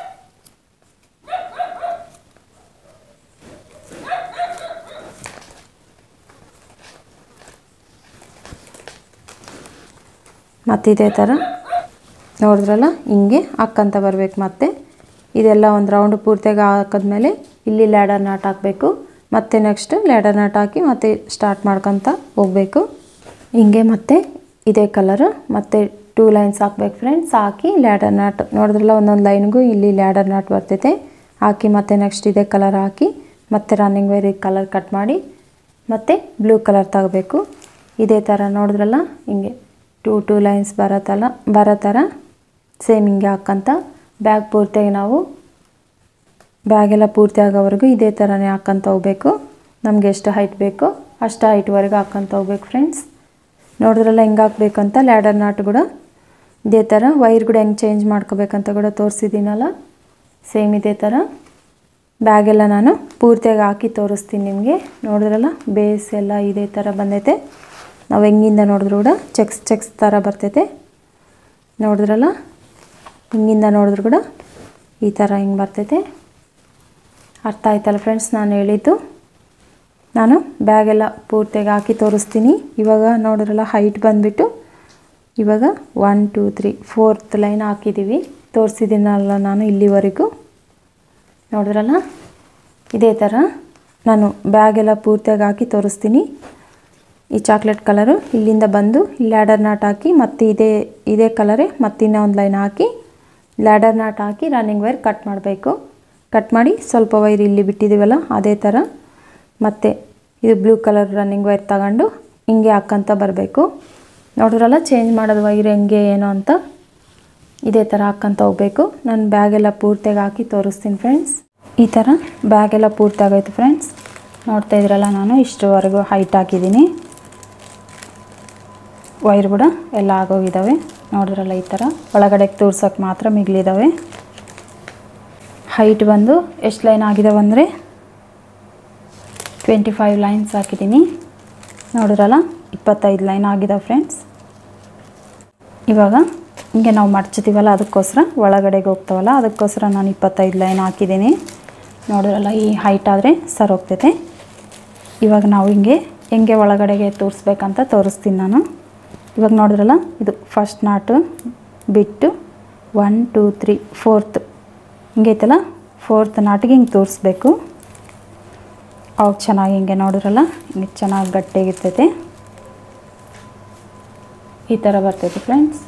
ಮತ್ತು ಇದೇ ಥರ ನೋಡಿದ್ರಲ್ಲ ಹಿಂಗೆ ಹಾಕ್ಕಂತ ಬರಬೇಕು ಮತ್ತೆ ಇದೆಲ್ಲ ಒಂದು ರೌಂಡ್ ಪೂರ್ತಿಯಾಗಿ ಹಾಕಿದ್ಮೇಲೆ ಇಲ್ಲಿ ಲ್ಯಾಡರ್ ನಾಟ್ ಹಾಕಬೇಕು ಮತ್ತೆ ನೆಕ್ಸ್ಟ್ ಲ್ಯಾಡರ್ ನಾಟ್ ಹಾಕಿ ಮತ್ತೆ ಸ್ಟಾರ್ಟ್ ಮಾಡ್ಕೊತ ಹೋಗಬೇಕು ಹಿಂಗೆ ಮತ್ತೆ ಇದೇ ಕಲರು ಮತ್ತು ಟೂ ಲೈನ್ಸ್ ಹಾಕ್ಬೇಕು ಫ್ರೆಂಡ್ಸ್ ಹಾಕಿ ಲ್ಯಾಡರ್ ನಾಟ್ ನೋಡಿದ್ರಲ್ಲ ಒಂದೊಂದು ಲೈನ್ಗೂ ಇಲ್ಲಿ ಲ್ಯಾಡರ್ ನಾಟ್ ಬರ್ತೈತೆ ಹಾಕಿ ಮತ್ತೆ ನೆಕ್ಸ್ಟ್ ಇದೇ ಕಲರ್ ಹಾಕಿ ಮತ್ತೆ ರನ್ನಿಂಗ್ ವೈರಿಗೆ ಕಲರ್ ಕಟ್ ಮಾಡಿ ಮತ್ತು ಬ್ಲೂ ಕಲರ್ ತಗೋಬೇಕು ಇದೇ ಥರ ನೋಡಿದ್ರಲ್ಲ ಹಿಂಗೆ ಟೂ ಟೂ ಲೈನ್ಸ್ ಬರತ್ತಲ್ಲ ಬರೋ ಥರ ಸೇಮ್ ಹಿಂಗೆ ಹಾಕ್ಕಂತ ಬ್ಯಾಗ್ ಪೂರ್ತಿಯಾಗಿ ನಾವು ಬ್ಯಾಗೆಲ್ಲ ಪೂರ್ತಿ ಆಗೋವರೆಗೂ ಇದೇ ಥರನೇ ಹಾಕ್ಕಂತ ಹೋಗ್ಬೇಕು ನಮಗೆ ಎಷ್ಟು ಹೈಟ್ ಬೇಕೋ ಅಷ್ಟು ಹೈಟ್ವರೆಗೂ ಹಾಕ್ಕಂತ ಹೋಗ್ಬೇಕು ಫ್ರೆಂಡ್ಸ್ ನೋಡಿದ್ರಲ್ಲ ಹೆಂಗೆ ಹಾಕ್ಬೇಕಂತ ಲ್ಯಾಡರ್ ನಾಟ್ ಕೂಡ ಇದೇ ಥರ ವೈರ್ ಕೂಡ ಹೆಂಗೆ ಚೇಂಜ್ ಮಾಡ್ಕೋಬೇಕಂತ ಕೂಡ ತೋರಿಸಿದ್ದೀನಲ್ಲ ಸೇಮ್ ಇದೇ ಥರ ಬ್ಯಾಗೆಲ್ಲ ನಾನು ಪೂರ್ತಿಯಾಗಿ ಹಾಕಿ ತೋರಿಸ್ತೀನಿ ನಿಮಗೆ ನೋಡಿದ್ರಲ್ಲ ಬೇಸ್ ಎಲ್ಲ ಇದೇ ಥರ ಬಂದೈತೆ ನಾವು ಹೆಂಗಿಂದ ನೋಡಿದ್ರು ಕೂಡ ಚೆಕ್ಸ್ ಚೆಕ್ಸ್ ಥರ ಬರ್ತೈತೆ ನೋಡಿದ್ರಲ್ಲ ಹಿಂಗಿಂದ ನೋಡಿದ್ರು ಕೂಡ ಈ ಥರ ಹಿಂಗೆ ಬರ್ತೈತೆ ಅರ್ಥ ಆಯ್ತಲ್ಲ ಫ್ರೆಂಡ್ಸ್ ನಾನು ಹೇಳಿದ್ದು ನಾನು ಬ್ಯಾಗೆಲ್ಲ ಪೂರ್ತಿಯಾಗಿ ಹಾಕಿ ತೋರಿಸ್ತೀನಿ ಇವಾಗ ನೋಡಿದ್ರಲ್ಲ ಹೈಟ್ ಬಂದುಬಿಟ್ಟು ಇವಾಗ one two three fourth line ಹಾಕಿದ್ದೀವಿ ತೋರಿಸಿದ್ದೀನಲ್ಲ ನಾನು ಇಲ್ಲಿವರೆಗೂ ನೋಡಿದ್ರಲ್ಲ ಇದೇ ಥರ ನಾನು ಬ್ಯಾಗೆಲ್ಲ ಪೂರ್ತಿಯಾಗಿ ಹಾಕಿ ತೋರಿಸ್ತೀನಿ ಈ ಚಾಕ್ಲೇಟ್ ಕಲರು ಇಲ್ಲಿಂದ ಬಂದು ಲ್ಯಾಡರ್ ನಾಟ್ ಹಾಕಿ ಮತ್ತು ಇದೇ ಇದೇ ಕಲರೇ ಮತ್ತು ಇನ್ನೊಂದು ಲೈನ್ ಹಾಕಿ ಲ್ಯಾಡರ್ ನಾಟ್ ಹಾಕಿ ರನ್ನಿಂಗ್ ವೈರ್ ಕಟ್ ಮಾಡಬೇಕು ಕಟ್ ಮಾಡಿ ಸ್ವಲ್ಪ ವೈರ್ ಇಲ್ಲಿ ಬಿಟ್ಟಿದ್ದೀವಲ್ಲ ಅದೇ ಥರ ಮತ್ತು ಇದು ಬ್ಲೂ ಕಲರ್ ರನ್ನಿಂಗ್ ವೈರ್ ತಗೊಂಡು ಹಿಂಗೆ ಹಾಕ್ಕಂತ ಬರಬೇಕು ನೋಡಿದ್ರಲ್ಲ ಚೇಂಜ್ ಮಾಡೋದು ವೈರ್ ಹೆಂಗೆ ಏನು ಅಂತ ಇದೇ ಥರ ಹಾಕ್ಕಂತ ಹೋಗಬೇಕು ನಾನು ಬ್ಯಾಗೆಲ್ಲ ಪೂರ್ತಿಯಾಗಿ ಹಾಕಿ ತೋರಿಸ್ತೀನಿ ಫ್ರೆಂಡ್ಸ್ ಈ ಥರ ಬ್ಯಾಗೆಲ್ಲ ಪೂರ್ತಿ ಆಗೈತೆ ಫ್ರೆಂಡ್ಸ್ ನೋಡ್ತಾ ಇದ್ರಲ್ಲ ನಾನು ಇಷ್ಟರವರೆಗೂ ಹೈಟ್ ಹಾಕಿದ್ದೀನಿ ವೈರ್ ಕೂಡ ಎಲ್ಲ ಆಗೋಗಿದ್ದಾವೆ ನೋಡಿದ್ರಲ್ಲ ಈ ಥರ ಒಳಗಡೆ ತೋರ್ಸೋಕೆ ಮಾತ್ರ ಮಿಗಿಲಿದ್ದಾವೆ ಹೈಟ್ ಬಂದು ಎಷ್ಟು ಲೈನ್ ಆಗಿದಾವೆ ಅಂದರೆ ಟ್ವೆಂಟಿ ಫೈವ್ ಲೈನ್ಸ್ ಹಾಕಿದ್ದೀನಿ ನೋಡಿದ್ರಲ್ಲ ಇಪ್ಪತ್ತೈದು ಲೈನ್ ಆಗಿದಾವೆ ಫ್ರೆಂಡ್ಸ್ ಇವಾಗ ಹಿಂಗೆ ನಾವು ಮಡ್ಚಿತೀವಲ್ಲ ಅದಕ್ಕೋಸ್ಕರ ಒಳಗಡೆಗೆ ಹೋಗ್ತಾವಲ್ಲ ಅದಕ್ಕೋಸ್ಕರ ನಾನು ಇಪ್ಪತ್ತೈದು ಲೈನ್ ಹಾಕಿದ್ದೀನಿ ನೋಡಿದ್ರಲ್ಲ ಈ ಹೈಟ್ ಆದರೆ ಸರ್ ಹೋಗ್ತೈತೆ ಇವಾಗ ನಾವು ಹಿಂಗೆ ಹೆಂಗೆ ಒಳಗಡೆಗೆ ತೋರಿಸ್ಬೇಕಂತ ತೋರಿಸ್ತೀನಿ ನಾನು ಇವಾಗ ನೋಡಿದ್ರಲ್ಲ ಇದು ಫಸ್ಟ್ ನಾಟು ಬಿಟ್ಟು ಒನ್ ಟೂ ತ್ರೀ ಫೋರ್ತ್ ಹಿಂಗೈತಲ್ಲ ಫೋರ್ತ್ ನಾಟಿಗೆ ಹಿಂಗೆ ತೋರಿಸ್ಬೇಕು ಅವಾಗ ಚೆನ್ನಾಗಿ ಹಿಂಗೆ ನೋಡಿದ್ರಲ್ಲ ಹಿಂಗೆ ಚೆನ್ನಾಗಿ ಗಟ್ಟಿಯಾಗಿರ್ತೈತೆ ಈ ಥರ ಬರ್ತೈತೆ ಫ್ರೆಂಡ್ಸ್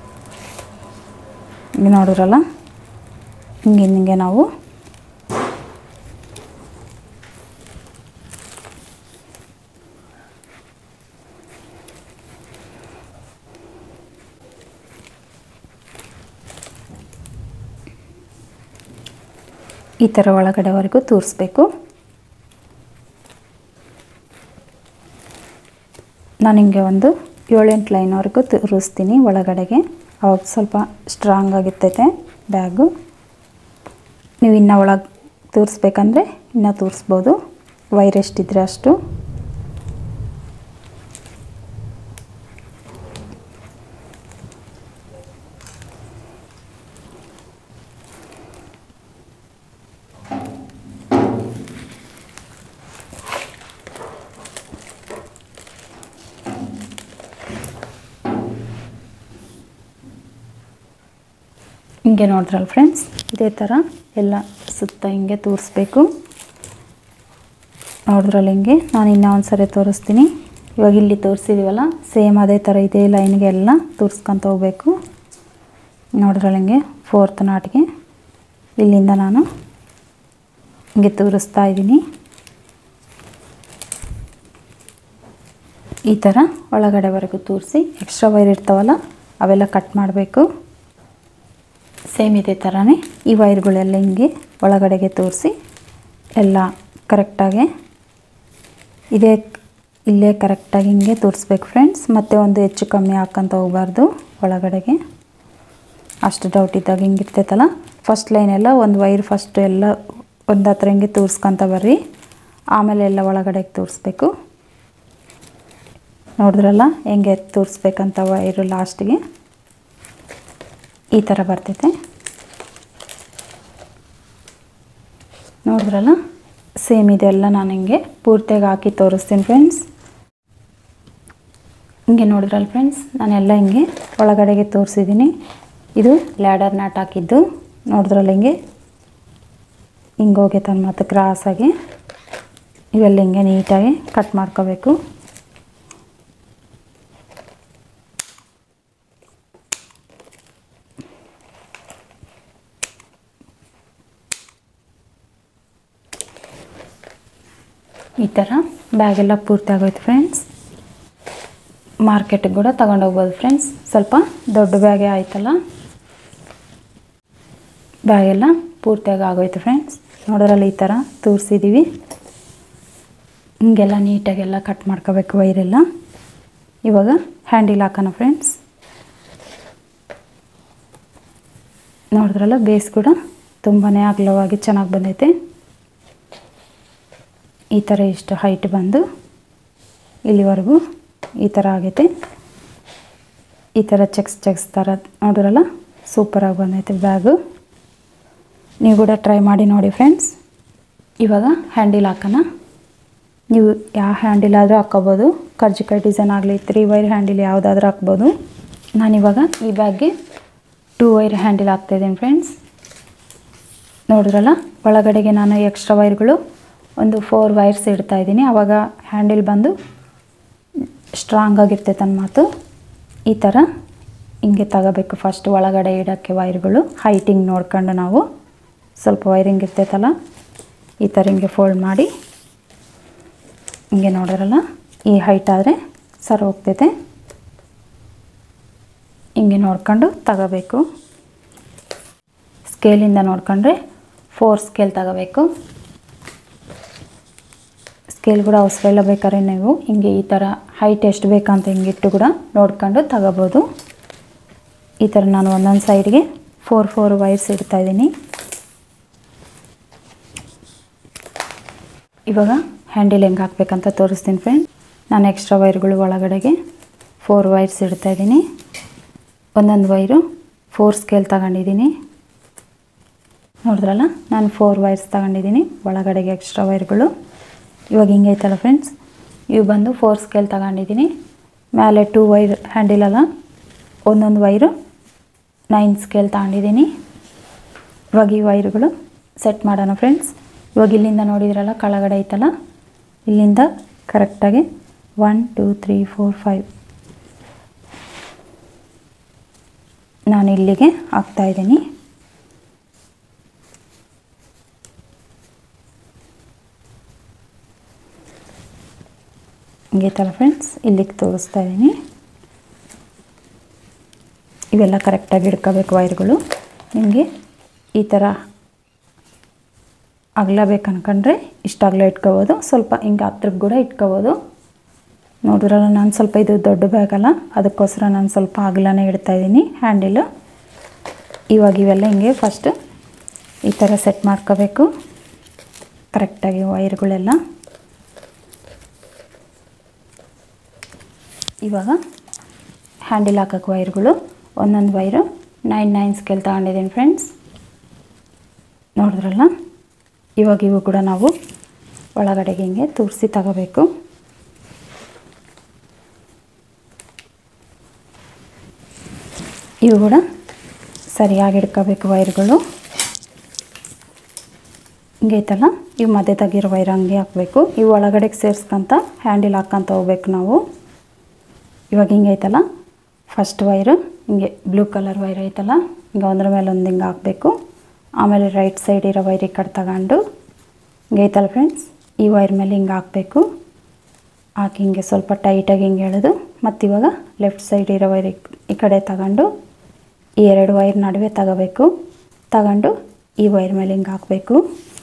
ಹಿಂಗೆ ನೋಡಿದ್ರಲ್ಲ ಹಿಂಗೆ ಹಿಂಗೆ ನಾವು ಈ ಥರ ಒಳಗಡೆವರೆಗೂ ತೋರಿಸ್ಬೇಕು ನಾನು ಹಿಂಗೆ ಒಂದು ಏಳೆಂಟು ಲೈನ್ವರೆಗೂ ತೋರಿಸ್ತೀನಿ ಒಳಗಡೆಗೆ ಅವಾಗ ಸ್ವಲ್ಪ ಸ್ಟ್ರಾಂಗ್ ಆಗಿರ್ತೈತೆ ಬ್ಯಾಗು ನೀವು ಇನ್ನೂ ಒಳಗೆ ತೋರಿಸ್ಬೇಕಂದ್ರೆ ಇನ್ನೂ ತೋರಿಸ್ಬೋದು ವೈರ್ ಎಷ್ಟಿದ್ರೆ ಅಷ್ಟು ಹಿಂಗೆ ನೋಡಿದ್ರಲ್ಲ ಫ್ರೆಂಡ್ಸ್ ಇದೇ ಥರ ಎಲ್ಲ ಸುತ್ತ ಹಿಂಗೆ ತೋರಿಸ್ಬೇಕು ನೋಡಿದ್ರಲ್ಲ ಹಿಂಗೆ ನಾನು ಇನ್ನೂ ಒಂದು ಸರಿ ತೋರಿಸ್ತೀನಿ ಇವಾಗ ಇಲ್ಲಿ ತೋರಿಸಿದ್ದೀವಲ್ಲ ಸೇಮ್ ಅದೇ ಥರ ಇದೇ ಲೈನ್ಗೆ ಎಲ್ಲ ತೋರಿಸ್ಕೊತ ಹೋಗ್ಬೇಕು ನೋಡಿದ್ರಲ್ಲ ಹಿಂಗೆ ಫೋರ್ತ್ ನಾಟ್ಗೆ ಇಲ್ಲಿಂದ ನಾನು ಹಿಂಗೆ ತೋರಿಸ್ತಾ ಇದ್ದೀನಿ ಈ ಥರ ಒಳಗಡೆವರೆಗೂ ತೋರಿಸಿ ಎಕ್ಸ್ಟ್ರಾ ವೈರ್ ಇರ್ತಾವಲ್ಲ ಅವೆಲ್ಲ ಕಟ್ ಮಾಡಬೇಕು ಸೇಮ್ ಇದೇ ಥರನೇ ಈ ವೈರ್ಗಳೆಲ್ಲ ಹಿಂಗೆ ಒಳಗಡೆಗೆ ತೋರಿಸಿ ಎಲ್ಲ ಕರೆಕ್ಟಾಗಿ ಇದೇ ಇಲ್ಲೇ ಕರೆಕ್ಟಾಗಿ ಹಿಂಗೆ ತೋರಿಸ್ಬೇಕು ಫ್ರೆಂಡ್ಸ್ ಮತ್ತೆ ಒಂದು ಹೆಚ್ಚು ಕಮ್ಮಿ ಹಾಕ್ಕೊಂತ ಹೋಗಬಾರ್ದು ಒಳಗಡೆಗೆ ಅಷ್ಟು ಡೌಟ್ ಇದ್ದಾಗ ಹಿಂಗೆ ಇರ್ತೈತಲ್ಲ ಫಸ್ಟ್ ಲೈನೆಲ್ಲ ಒಂದು ವೈರ್ ಫಸ್ಟ್ ಎಲ್ಲ ಒಂದು ಹತ್ರ ಹಿಂಗೆ ತೋರಿಸ್ಕೊತ ಬರ್ರಿ ಆಮೇಲೆ ಎಲ್ಲ ಒಳಗಡೆಗೆ ತೋರಿಸ್ಬೇಕು ನೋಡಿದ್ರಲ್ಲ ಹೆಂಗೆ ತೋರಿಸ್ಬೇಕಂತ ವೈರು ಲಾಸ್ಟಿಗೆ ಈ ಥರ ಬರ್ತೈತೆ ನೋಡಿದ್ರಲ್ಲ ಸೇಮ್ ಇದೆಲ್ಲ ನಾನು ಹಿಂಗೆ ಪೂರ್ತಿಯಾಗಿ ಹಾಕಿ ತೋರಿಸ್ತೀನಿ ಫ್ರೆಂಡ್ಸ್ ಹಿಂಗೆ ನೋಡಿದ್ರಲ್ಲ ಫ್ರೆಂಡ್ಸ್ ನಾನೆಲ್ಲ ಹಿಂಗೆ ಒಳಗಡೆಗೆ ತೋರಿಸಿದ್ದೀನಿ ಇದು ಲ್ಯಾಡರ್ ನಾಟ್ ಹಾಕಿದ್ದು ನೋಡಿದ್ರಲ್ಲ ಹಿಂಗೆ ಹಿಂಗೆ ಹೋಗೈತೆ ಮತ್ತು ಕ್ರಾಸಾಗಿ ಇವೆಲ್ಲ ಹಿಂಗೆ ನೀಟಾಗಿ ಕಟ್ ಮಾಡ್ಕೋಬೇಕು ಈ ಥರ ಬ್ಯಾಗೆಲ್ಲ ಪೂರ್ತಿ ಆಗೋಯ್ತು ಫ್ರೆಂಡ್ಸ್ ಮಾರ್ಕೆಟಿಗೆ ಕೂಡ ತಗೊಂಡೋಗ್ಬೋದು ಫ್ರೆಂಡ್ಸ್ ಸ್ವಲ್ಪ ದೊಡ್ಡ ಬ್ಯಾಗೇ ಆಯ್ತಲ್ಲ ಬ್ಯಾಗೆಲ್ಲ ಪೂರ್ತಿಯಾಗಿ ಆಗೋಯ್ತು ಫ್ರೆಂಡ್ಸ್ ನೋಡೋರಲ್ಲ ಈ ಥರ ತೋರಿಸಿದ್ದೀವಿ ಹಿಂಗೆಲ್ಲ ನೀಟಾಗೆಲ್ಲ ಕಟ್ ಮಾಡ್ಕೋಬೇಕು ವೈರೆಲ್ಲ ಇವಾಗ ಹ್ಯಾಂಡಿಲ್ ಹಾಕೋಣ ಫ್ರೆಂಡ್ಸ್ ನೋಡಿದ್ರಲ್ಲ ಬೇಸ್ ಕೂಡ ತುಂಬಾ ಅಗಲವಾಗಿ ಚೆನ್ನಾಗಿ ಬಂದೈತೆ ಈ ಥರ ಇಷ್ಟು ಹೈಟ್ ಬಂದು ಇಲ್ಲಿವರೆಗೂ ಈ ಥರ ಆಗೈತೆ ಈ ಥರ ಚೆಕ್ಸ್ ಚೆಕ್ಸ್ ಥರ ನೋಡಿರಲ್ಲ ಸೂಪರಾಗಿ ಬಂದೈತೆ ಬ್ಯಾಗು ನೀವು ಕೂಡ ಟ್ರೈ ಮಾಡಿ ನೋಡಿ ಫ್ರೆಂಡ್ಸ್ ಇವಾಗ ಹ್ಯಾಂಡಿಲ್ ಹಾಕೋಣ ನೀವು ಯಾವ ಹ್ಯಾಂಡಿಲ್ ಆದರೂ ಹಾಕ್ಕೋಬೋದು ಕರ್ಜಿಕಾಯಿ ಡಿಸೈನ್ ಆಗಲಿ ತ್ರೀ ವೈರ್ ಹ್ಯಾಂಡಿಲ್ ಯಾವುದಾದ್ರೂ ಹಾಕ್ಬೋದು ನಾನಿವಾಗ ಈ ಬ್ಯಾಗ್ಗೆ ಟೂ ವೈರ್ ಹ್ಯಾಂಡಿಲ್ ಹಾಕ್ತಾಯಿದ್ದೀನಿ ಫ್ರೆಂಡ್ಸ್ ನೋಡಿದ್ರಲ್ಲ ಒಳಗಡೆಗೆ ನಾನು ಎಕ್ಸ್ಟ್ರಾ ವೈರ್ಗಳು ಒಂದು ಫೋರ್ ವೈರ್ಸ್ ಇಡ್ತಾ ಇದ್ದೀನಿ ಆವಾಗ ಹ್ಯಾಂಡಿಲ್ ಬಂದು ಸ್ಟ್ರಾಂಗ್ ಆಗಿರ್ತೈತೆ ನನ್ನ ಮಾತು ಈ ಥರ ಹಿಂಗೆ ತಗೋಬೇಕು ಫಸ್ಟ್ ಒಳಗಡೆ ಇಡೋಕ್ಕೆ ವೈರ್ಗಳು ಹೈಟಿಂಗ್ ನೋಡ್ಕೊಂಡು ನಾವು ಸ್ವಲ್ಪ ವೈರಿಂಗ್ ಇರ್ತೈತಲ್ಲ ಈ ಥರ ಹಿಂಗೆ ಫೋಲ್ಡ್ ಮಾಡಿ ಹಿಂಗೆ ನೋಡಿರಲ್ಲ ಈ ಹೈಟ್ ಆದರೆ ಸರ್ ಹೋಗ್ತೈತೆ ಹಿಂಗೆ ನೋಡ್ಕೊಂಡು ತಗೋಬೇಕು ಸ್ಕೇಲಿಂದ ನೋಡ್ಕೊಂಡ್ರೆ ಫೋರ್ ಸ್ಕೇಲ್ ತಗೋಬೇಕು ಸ್ಕೇಲ್ ಕೂಡ ಅವಸರ ಇಲ್ಲ ಬೇಕಾದ್ರೆ ನೀವು ಹಿಂಗೆ ಈ ಥರ ಹೈಟ್ ಎಷ್ಟು ಬೇಕಂತ ಹಿಂಗಿಟ್ಟು ಕೂಡ ನೋಡ್ಕೊಂಡು ತಗೋಬೋದು ಈ ಥರ ನಾನು ಒಂದೊಂದು ಸೈಡ್ಗೆ ಫೋರ್ ಫೋರ್ ವೈರ್ಸ್ ಇಡ್ತಾ ಇದ್ದೀನಿ ಇವಾಗ ಹ್ಯಾಂಡಲ್ ಹೆಂಗೆ ಹಾಕ್ಬೇಕಂತ ತೋರಿಸ್ತೀನಿ ಫ್ರೆಂಡ್ ನಾನು ಎಕ್ಸ್ಟ್ರಾ ವೈರ್ಗಳು ಒಳಗಡೆಗೆ ಫೋರ್ ವೈರ್ಸ್ ಇಡ್ತಾ ಇದ್ದೀನಿ ಒಂದೊಂದು ವೈರು ಫೋರ್ ಸ್ಕೇಲ್ ತಗೊಂಡಿದ್ದೀನಿ ನೋಡಿದ್ರಲ್ಲ ನಾನು ಫೋರ್ ವೈರ್ಸ್ ತಗೊಂಡಿದ್ದೀನಿ ಒಳಗಡೆಗೆ ಎಕ್ಸ್ಟ್ರಾ ವೈರ್ಗಳು ಇವಾಗ ಹಿಂಗೆ ಐತಲ್ಲ ಫ್ರೆಂಡ್ಸ್ ಇವು ಬಂದು ಫೋರ್ ಸ್ಕೇಲ್ ತಗೊಂಡಿದ್ದೀನಿ ಮೇಲೆ ಟೂ ವೈರ್ ಹ್ಯಾಂಡಿಲಲ್ಲ ಒಂದೊಂದು ವೈರು ನೈನ್ ಸ್ಕೇಲ್ ತಗೊಂಡಿದ್ದೀನಿ ಇವಾಗ ಈ ವೈರುಗಳು ಸೆಟ್ ಮಾಡೋಣ ಫ್ರೆಂಡ್ಸ್ ಇವಾಗ ಇಲ್ಲಿಂದ ನೋಡಿದ್ರಲ್ಲ ಕೆಳಗಡೆ ಐತಲ್ಲ ಇಲ್ಲಿಂದ ಕರೆಕ್ಟಾಗಿ one two three four five ನಾನು ಇಲ್ಲಿಗೆ ಹಾಕ್ತಾಯಿದ್ದೀನಿ ಹಿಂಗೆ ಥರ ಫ್ರೆಂಡ್ಸ್ ಇಲ್ಲಿಗೆ ತೋರಿಸ್ತಾ ಇದ್ದೀನಿ ಇವೆಲ್ಲ ಕರೆಕ್ಟಾಗಿ ಹಿಡ್ಕೋಬೇಕು ವೈರ್ಗಳು ನಿಮಗೆ ಈ ಥರ ಅಗಲ ಬೇಕು ಅನ್ಕೊಂಡ್ರೆ ಇಷ್ಟು ಅಗಲ ಇಟ್ಕೋಬೋದು ಸ್ವಲ್ಪ ಹಿಂಗೆ ಹತ್ರಕ್ಕೆ ಕೂಡ ಇಟ್ಕೋಬೋದು ನೋಡಿದ್ರಲ್ಲ ನಾನು ಸ್ವಲ್ಪ ಇದು ದೊಡ್ಡ ಬ್ಯಾಗ್ ಅಲ್ಲ ಅದಕ್ಕೋಸ್ಕರ ನಾನು ಸ್ವಲ್ಪ ಅಗಲನೇ ಇಡ್ತಾಯಿದ್ದೀನಿ ಹ್ಯಾಂಡಿಲು ಇವಾಗ ಇವೆಲ್ಲ ಹಿಂಗೆ ಫಸ್ಟ್ ಈ ಥರ ಸೆಟ್ ಮಾಡ್ಕೋಬೇಕು ಕರೆಕ್ಟಾಗಿ ವೈರ್ಗಳೆಲ್ಲ ಇವಾಗ ಹ್ಯಾಂಡಲ್ ಹಾಕೋಕ್ಕೆ ವೈರ್ಗಳು ಒಂದೊಂದು ವೈರು ನೈನ್ ನೈನ್ ಸ್ಕೇಲ್ ತಗೊಂಡಿದ್ದೀನಿ ಫ್ರೆಂಡ್ಸ್ ನೋಡಿದ್ರಲ್ಲ ಇವಾಗ ಇವು ಕೂಡ ನಾವು ಒಳಗಡೆಗೆ ಹಿಂಗೆ ತುರಿಸಿ ತಗೋಬೇಕು ಇವು ಕೂಡ ಸರಿಯಾಗಿ ಹಿಡ್ಕೋಬೇಕು ವೈರ್ಗಳು ಹಿಂಗೆ ಐತಲ್ಲ ಇವು ಮಧ್ಯದಾಗಿರೋ ವೈರ್ ಹಂಗೆ ಹಾಕಬೇಕು ಇವು ಒಳಗಡೆಗೆ ಸೇರಿಸ್ಕೊಂತ ಹ್ಯಾಂಡಲ್ ಹಾಕ್ಕೊಂತ ಹೋಗ್ಬೇಕು ನಾವು ಇವಾಗ ಹಿಂಗೆ ಐತಲ್ಲ ಫಸ್ಟ್ ವೈರು ಹಿಂಗೆ ಬ್ಲೂ ಕಲರ್ ವೈರ್ ಐತಲ್ಲ ಹಿಂಗೆ ಒಂದ್ರ ಮೇಲೆ ಒಂದು ಹಿಂಗೆ ಹಾಕಬೇಕು ಆಮೇಲೆ ರೈಟ್ ಸೈಡ್ ಇರೋ ವೈರ್ ಈ ಕಡೆ ತಗೊಂಡು ಹಿಂಗೆ ಐತಲ್ಲ ಫ್ರೆಂಡ್ಸ್ ಈ ವೈರ್ ಮೇಲೆ ಹಿಂಗೆ ಹಾಕಬೇಕು ಹಾಕಿ ಹಿಂಗೆ ಸ್ವಲ್ಪ ಟೈಟಾಗಿ ಹಿಂಗೆ ಎಳೆದು ಮತ್ತು ಇವಾಗ ಲೆಫ್ಟ್ ಸೈಡ್ ಇರೋ ವೈರ್ ಈ ಕಡೆ ತಗೊಂಡು ಈ ಎರಡು ವೈರ್ ನಡುವೆ ತಗೋಬೇಕು ತಗೊಂಡು ಈ ವೈರ್ ಮೇಲೆ ಹಿಂಗೆ ಹಾಕಬೇಕು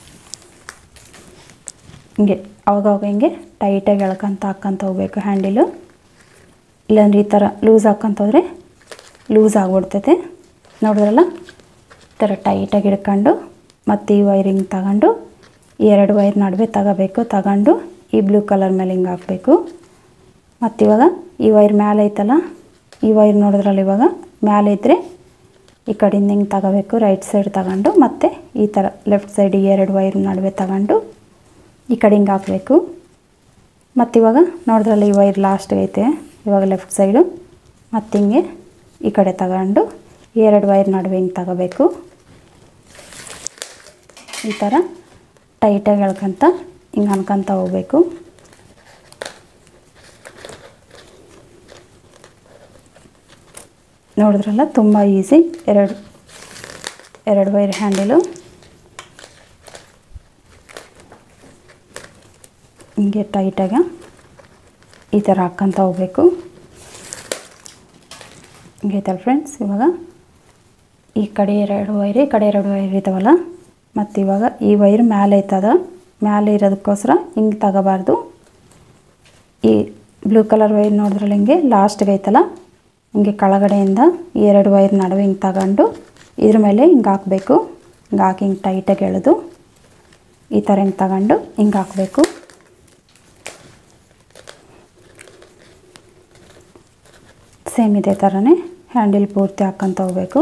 ಹಿಂಗೆ ಅವಾಗವಾಗ ಹಿಂಗೆ ಟೈಟಾಗಿ ಎಳ್ಕೊಂತ ಹಾಕ್ಕೊಂತ ಹೋಗ್ಬೇಕು ಹ್ಯಾಂಡಿಲು ಇಲ್ಲಾಂದ್ರೆ ಈ ಥರ ಲೂಸ್ ಹಾಕ್ಕೊಂತ ಹೋದರೆ ಲೂಸ್ ಆಗ್ಬಿಡ್ತೈತೆ ನೋಡಿದ್ರಲ್ಲ ಈ ಥರ ಟೈಟಾಗಿ ಹಿಡ್ಕೊಂಡು ಮತ್ತು ಈ ವೈರಿಂಗ್ ತಗೊಂಡು ಈ ಎರಡು ವೈರ್ ನಡುವೆ ತಗೋಬೇಕು ತಗೊಂಡು ಈ ಬ್ಲೂ ಕಲರ್ ಮೇಲೆ ಹಿಂಗೆ ಹಾಕಬೇಕು ಮತ್ತು ಇವಾಗ ಈ ವೈರ್ ಮೇಲೆ ಐತಲ್ಲ ಈ ವೈರ್ ನೋಡಿದ್ರಲ್ಲ ಇವಾಗ ಮೇಲೆ ಇದ್ದರೆ ಈ ಕಡೆಯಿಂದ ಹಿಂಗೆ ತಗೋಬೇಕು ರೈಟ್ ಸೈಡ್ ತಗೊಂಡು ಮತ್ತು ಈ ಥರ ಲೆಫ್ಟ್ ಸೈಡ್ ಈ ಎರಡು ವೈರ್ ನಡುವೆ ತಗೊಂಡು ಈ ಕಡೆ ಹಿಂಗೆ ಹಾಕಬೇಕು ಮತ್ತು ಇವಾಗ ನೋಡಿದ್ರಲ್ಲ ಈ ವೈರ್ ಲಾಸ್ಟ್ಗೆ ಐತೆ ಇವಾಗ ಲೆಫ್ಟ್ ಸೈಡು ಮತ್ತು ಹಿಂಗೆ ಈ ಕಡೆ ತಗೊಂಡು ಈ ಎರಡು ವೈರ್ ನಡುವೆ ಹಿಂಗೆ ತಗೋಬೇಕು ಈ ಥರ ಟೈಟಾಗಿ ಎಳ್ಕೊಂತ ಹಿಂಗೆ ಅನ್ಕೊಂತ ಹೋಗ್ಬೇಕು ನೋಡಿದ್ರಲ್ಲ ತುಂಬ ಈಸಿ ಎರಡು ಎರಡು ವೈರ್ ಹ್ಯಾಂಡಲು ಹಿಂಗೆ ಟೈಟಾಗಿ ಈ ಥರ ಹಾಕ್ಕೊಂತ ಹೋಗ್ಬೇಕು ಹಿಂಗೆ ಐತಲ್ಲ ಫ್ರೆಂಡ್ಸ್ ಇವಾಗ ಈ ಕಡೆ ಎರಡು ವೈರ್ ಈ ಕಡೆ ಎರಡು ವೈರ್ ಇದ್ದಾವಲ್ಲ ಮತ್ತು ಇವಾಗ ಈ ವೈರ್ ಮೇಲೆ ಐತದ ಮೇಲೆ ಇರೋದಕ್ಕೋಸ್ಕರ ಹಿಂಗೆ ತಗೋಬಾರ್ದು ಈ ಬ್ಲೂ ಕಲರ್ ವೈರ್ ನೋಡಿದ್ರಲ್ಲ ಹಿಂಗೆ ಲಾಸ್ಟ್ಗೆ ಐತಲ್ಲ ಹಿಂಗೆ ಕೆಳಗಡೆಯಿಂದ ಈ ಎರಡು ವೈರ್ ನಡುವೆ ಹಿಂಗೆ ತಗೊಂಡು ಇದ್ರ ಮೇಲೆ ಹಿಂಗೆ ಹಾಕಬೇಕು ಹಿಂಗೆ ಹಾಕಿ ಹಿಂಗೆ ಟೈಟಾಗಿ ಎಳೆದು ಈ ಥರ ಹಿಂಗೆ ತಗೊಂಡು ಹಿಂಗೆ ಹಾಕಬೇಕು ಸೇಮ್ ಇದೇ ಥರನೇ ಹ್ಯಾಂಡಲ್ ಪೂರ್ತಿ ಹಾಕ್ಕೊಂತ ಹೋಗ್ಬೇಕು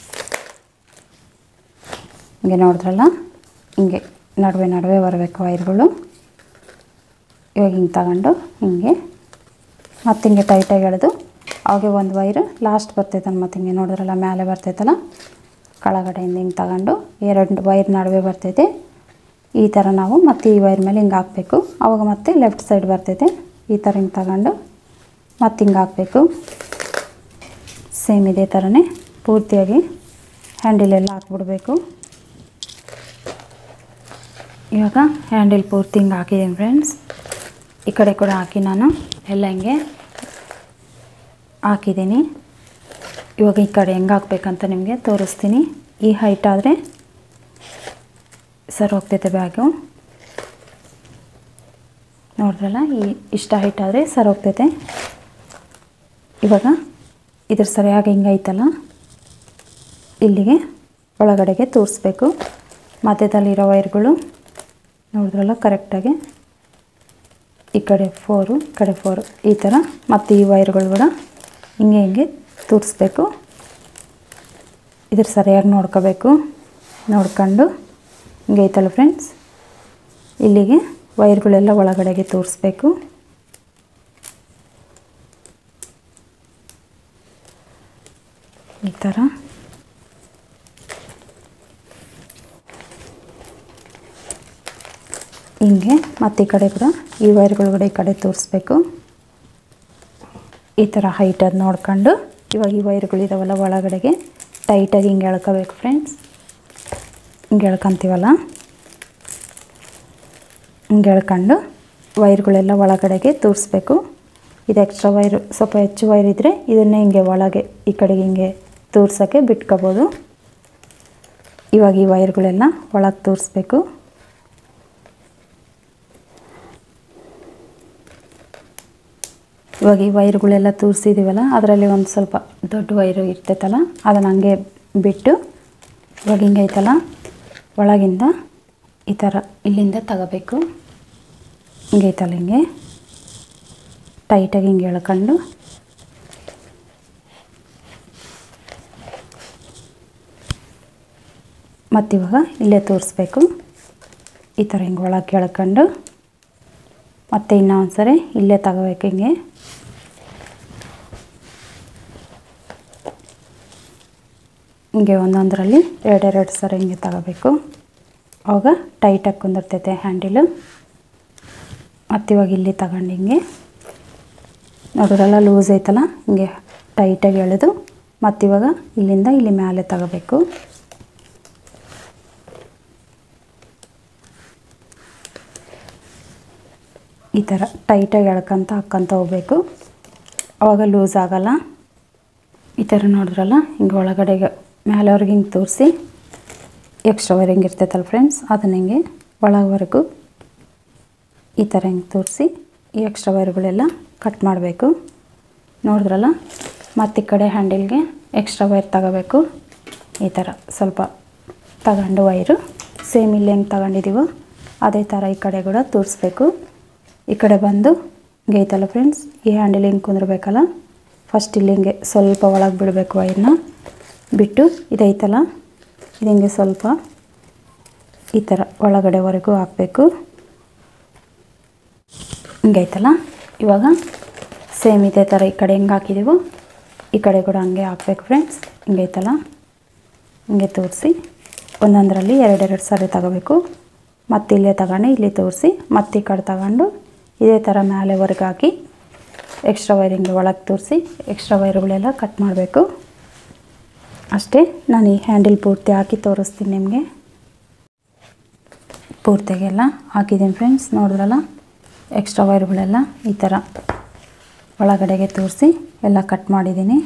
ಹಿಂಗೆ ನೋಡಿದ್ರಲ್ಲ ಹಿಂಗೆ ನಡುವೆ ನಡುವೆ ಬರಬೇಕು ವೈರ್ಗಳು ಇವಾಗ ಹಿಂಗೆ ತಗೊಂಡು ಹಿಂಗೆ ಮತ್ತು ಹಿಂಗೆ ಟೈಟಾಗಿ ಎಳೆದು ಅವಾಗೆ ಒಂದು ವೈರು ಲಾಸ್ಟ್ ಬರ್ತೈತಲ್ಲ ಮತ್ತು ಹಿಂಗೆ ನೋಡಿದ್ರಲ್ಲ ಮೇಲೆ ಬರ್ತೈತಲ್ಲ ಕೆಳಗಡೆಯಿಂದ ಹಿಂಗೆ ತಗೊಂಡು ಎರಡು ವೈರ್ ನಡುವೆ ಬರ್ತೈತೆ ಈ ಥರ ನಾವು ಮತ್ತೆ ಈ ವೈರ್ ಮೇಲೆ ಹಿಂಗೆ ಹಾಕಬೇಕು ಅವಾಗ ಮತ್ತೆ ಲೆಫ್ಟ್ ಸೈಡ್ ಬರ್ತೈತೆ ಈ ಥರ ಹಿಂಗೆ ತಗೊಂಡು ಮತ್ತು ಹಿಂಗೆ ಹಾಕಬೇಕು ಸೇಮ್ ಇದೇ ಥರನೇ ಪೂರ್ತಿಯಾಗಿ ಹ್ಯಾಂಡಲೆಲ್ಲ ಹಾಕ್ಬಿಡ್ಬೇಕು ಇವಾಗ ಹ್ಯಾಂಡಲ್ ಪೂರ್ತಿ ಹಿಂಗೆ ಹಾಕಿದ್ದೀನಿ ಫ್ರೆಂಡ್ಸ್ ಈ ಕಡೆ ಕೂಡ ಹಾಕಿ ನಾನು ಎಲ್ಲ ಹಿಂಗೆ ಹಾಕಿದ್ದೀನಿ ಇವಾಗ ಈ ಕಡೆ ಹೆಂಗೆ ಹಾಕ್ಬೇಕಂತ ನಿಮಗೆ ತೋರಿಸ್ತೀನಿ ಈ ಹೈಟ್ ಆದರೆ ಸರ್ ಹೋಗ್ತೈತೆ ಬ್ಯಾಗು ನೋಡಿದ್ರಲ್ಲ ಈ ಇಷ್ಟ ಹೈಟ್ ಆದರೆ ಸರ್ ಹೋಗ್ತೈತೆ ಇವಾಗ ಇದ್ರ ಸರಿಯಾಗಿ ಹಿಂಗೈತಲ್ಲ ಇಲ್ಲಿಗೆ ಒಳಗಡೆಗೆ ತೋರಿಸ್ಬೇಕು ಮಧ್ಯದಲ್ಲಿರೋ ವೈರ್ಗಳು ನೋಡಿದ್ರಲ್ಲ ಕರೆಕ್ಟಾಗಿ ಈ ಕಡೆ ಫೋರು ಈ ಕಡೆ ಫೋರು ಈ ಥರ ಮತ್ತು ಈ ವೈರ್ಗಳು ಕೂಡ ಹಿಂಗೆ ಹಿಂಗೆ ತೂರಿಸ್ಬೇಕು ಇದ್ರ ಸರಿಯಾಗಿ ನೋಡ್ಕೋಬೇಕು ನೋಡ್ಕೊಂಡು ಹಿಂಗೆ ಐತಲ್ಲ ಫ್ರೆಂಡ್ಸ್ ಇಲ್ಲಿಗೆ ವೈರ್ಗಳೆಲ್ಲ ಒಳಗಡೆಗೆ ತೋರಿಸ್ಬೇಕು ಈ ಥರ ಹಿಂಗೆ ಮತ್ತು ಈ ಕಡೆ ಕೂಡ ಈ ವೈರ್ಗಳೊಳಗಡೆ ಈ ಕಡೆ ತೋರಿಸ್ಬೇಕು ಈ ಥರ ಹೈಟ್ ಅದು ನೋಡ್ಕೊಂಡು ಇವಾಗ ಈ ವೈರ್ಗಳಿದಾವಲ್ಲ ಒಳಗಡೆಗೆ ಟೈಟಾಗಿ ಹಿಂಗೆ ಎಳ್ಕೋಬೇಕು ಫ್ರೆಂಡ್ಸ್ ಹಿಂಗೆ ಎಳ್ಕೊಂತೀವಲ್ಲ ಹಿಂಗೆ ಎಳ್ಕೊಂಡು ವೈರ್ಗಳೆಲ್ಲ ಒಳಗಡೆಗೆ ತೋರಿಸ್ಬೇಕು ಇದು ಎಕ್ಸ್ಟ್ರಾ ವೈರ್ ಸ್ವಲ್ಪ ಹೆಚ್ಚು ವೈರ್ ಇದ್ದರೆ ಇದನ್ನೇ ಹಿಂಗೆ ಒಳಗೆ ಈ ಕಡೆಗೆ ಹಿಂಗೆ ತೋರ್ಸೋಕ್ಕೆ ಬಿಟ್ಕೋಬೋದು ಇವಾಗ ಈ ವೈರ್ಗಳೆಲ್ಲ ಒಳಗೆ ತೋರಿಸ್ಬೇಕು ಇವಾಗ ಈ ವೈರ್ಗಳೆಲ್ಲ ತೂರಿಸಿದ್ದೀವಲ್ಲ ಅದರಲ್ಲಿ ಒಂದು ಸ್ವಲ್ಪ ದೊಡ್ಡ ವೈರು ಇರ್ತೈತಲ್ಲ ಅದನ್ನು ಹಂಗೆ ಬಿಟ್ಟು ಇವಾಗ ಹಿಂಗೆ ಐತಲ್ಲ ಒಳಗಿಂದ ಈ ಥರ ಇಲ್ಲಿಂದ ತಗೋಬೇಕು ಹಿಂಗೆ ಐತಲ್ಲ ಹಿಂಗೆ ಟೈಟಾಗಿ ಹಿಂಗೆ ಎಳ್ಕೊಂಡು ಮತ್ತಿವಾಗ ಇಲ್ಲೇ ತೋರಿಸ್ಬೇಕು ಈ ಥರ ಹಿಂಗೆ ಒಳಗೆ ಎಳ್ಕೊಂಡು ಮತ್ತೆ ಇನ್ನೊಂದು ಸರಿ ಇಲ್ಲೇ ತಗೋಬೇಕು ಹಿಂಗೆ ಹಿಂಗೆ ಒಂದೊಂದರಲ್ಲಿ ಎರಡೆರಡು ಸರಿ ಹಿಂಗೆ ತಗೋಬೇಕು ಅವಾಗ ಟೈಟಾಗಿ ಕುಂದಿರ್ತೈತೆ ಹ್ಯಾಂಡಿಲು ಮತ್ತಿವಾಗ ಇಲ್ಲಿ ತಗೊಂಡು ಹಿಂಗೆ ನೋಡೋರೆಲ್ಲ ಲೂಸ್ ಐತಲ್ಲ ಹಿಂಗೆ ಟೈಟಾಗಿ ಎಳೆದು ಮತ್ತಿವಾಗ ಇಲ್ಲಿಂದ ಇಲ್ಲಿ ಮೇಲೆ ತಗೋಬೇಕು ಈ ಥರ ಟೈಟಾಗಿ ಎಳ್ಕೊಂತ ಹಾಕ್ಕೊಂತ ಹೋಗ್ಬೇಕು ಅವಾಗ ಲೂಸ್ ಆಗಲ್ಲ ಈ ಥರ ನೋಡಿದ್ರಲ್ಲ ಹಿಂಗೆ ಒಳಗಡೆಗೆ ಮೇಲೆವ್ರಿಗೆ ಹಿಂಗೆ ತೋರಿಸಿ ಎಕ್ಸ್ಟ್ರಾ ವೈರ್ ಹಿಂಗೆ ಇರ್ತೈತಲ್ಲ ಫ್ರೆಂಡ್ಸ್ ಅದನ್ನ ಹಿಂಗೆ ಒಳವರೆಗೂ ಈ ಥರ ಹಿಂಗೆ ತೋರಿಸಿ ಈ ಎಕ್ಸ್ಟ್ರಾ ವೈರ್ಗಳೆಲ್ಲ ಕಟ್ ಮಾಡಬೇಕು ನೋಡಿದ್ರಲ್ಲ ಮತ್ತು ಈ ಕಡೆ ಹ್ಯಾಂಡಲ್ಗೆ ಎಕ್ಸ್ಟ್ರಾ ವೈರ್ ತಗೋಬೇಕು ಈ ಥರ ಸ್ವಲ್ಪ ತಗೊಂಡು ವೈರು ಸೇಮ್ ಇಲ್ಲಿ ಹೆಂಗೆ ತಗೊಂಡಿದ್ದೀವೋ ಅದೇ ಥರ ಈ ಕಡೆ ಕೂಡ ತೋರಿಸ್ಬೇಕು ಈ ಕಡೆ ಬಂದು ಹಿಂಗೆ ಐತಲ್ಲ ಫ್ರೆಂಡ್ಸ್ ಈ ಹ್ಯಾಂಡಲ್ ಹಿಂಗೆ ಕುಂದಿರ್ಬೇಕಲ್ಲ ಫಸ್ಟ್ ಇಲ್ಲಿ ಹಿಂಗೆ ಸ್ವಲ್ಪ ಒಳಗೆ ಬಿಡಬೇಕು ವೈರ್ನ ಬಿಟ್ಟು ಇದೈತಲ್ಲ ಇದು ಹಿಂಗೆ ಸ್ವಲ್ಪ ಈ ಥರ ಒಳಗಡೆವರೆಗೂ ಹಾಕಬೇಕು ಹಿಂಗೈತಲ್ಲ ಇವಾಗ ಸೇಮ್ ಇದೇ ಥರ ಈ ಕಡೆ ಹೆಂಗೆ ಹಾಕಿದ್ದೀವೋ ಈ ಕಡೆ ಕೂಡ ಹಂಗೆ ಹಾಕ್ಬೇಕು ಫ್ರೆಂಡ್ಸ್ ಹಿಂಗೈತಲ್ಲ ಹಿಂಗೆ ತೋರಿಸಿ ಒಂದೊಂದರಲ್ಲಿ ಎರಡೆರಡು ಸಾರಿ ತಗೋಬೇಕು ಮತ್ತು ಇಲ್ಲೇ ತಗೊಂಡು ಇಲ್ಲಿ ತೋರಿಸಿ ಮತ್ತೆ ಈ ಕಡೆ ತಗೊಂಡು ಇದೇ ಥರ ಮೇಲೆವರೆಗೆ ಹಾಕಿ ಎಕ್ಸ್ಟ್ರಾ ವೈರಿಂಗ್ ಒಳಗೆ ತೋರಿಸಿ ಎಕ್ಸ್ಟ್ರಾ ವೈರ್ಗಳೆಲ್ಲ ಕಟ್ ಮಾಡಬೇಕು ಅಷ್ಟೇ ನಾನು ಈ ಹ್ಯಾಂಡಲ್ ಪೂರ್ತಿ ಹಾಕಿ ತೋರಿಸ್ತೀನಿ ನಿಮಗೆ ಪೂರ್ತಿಗೆಲ್ಲ ಹಾಕಿದ್ದೀನಿ ಫ್ರೆಂಡ್ಸ್ ನೋಡಿದ್ರಲ್ಲ ಎಕ್ಸ್ಟ್ರಾ ವೈರ್ಗಳೆಲ್ಲ ಈ ಥರ ಒಳಗಡೆಗೆ ತೋರಿಸಿ ಎಲ್ಲ ಕಟ್ ಮಾಡಿದ್ದೀನಿ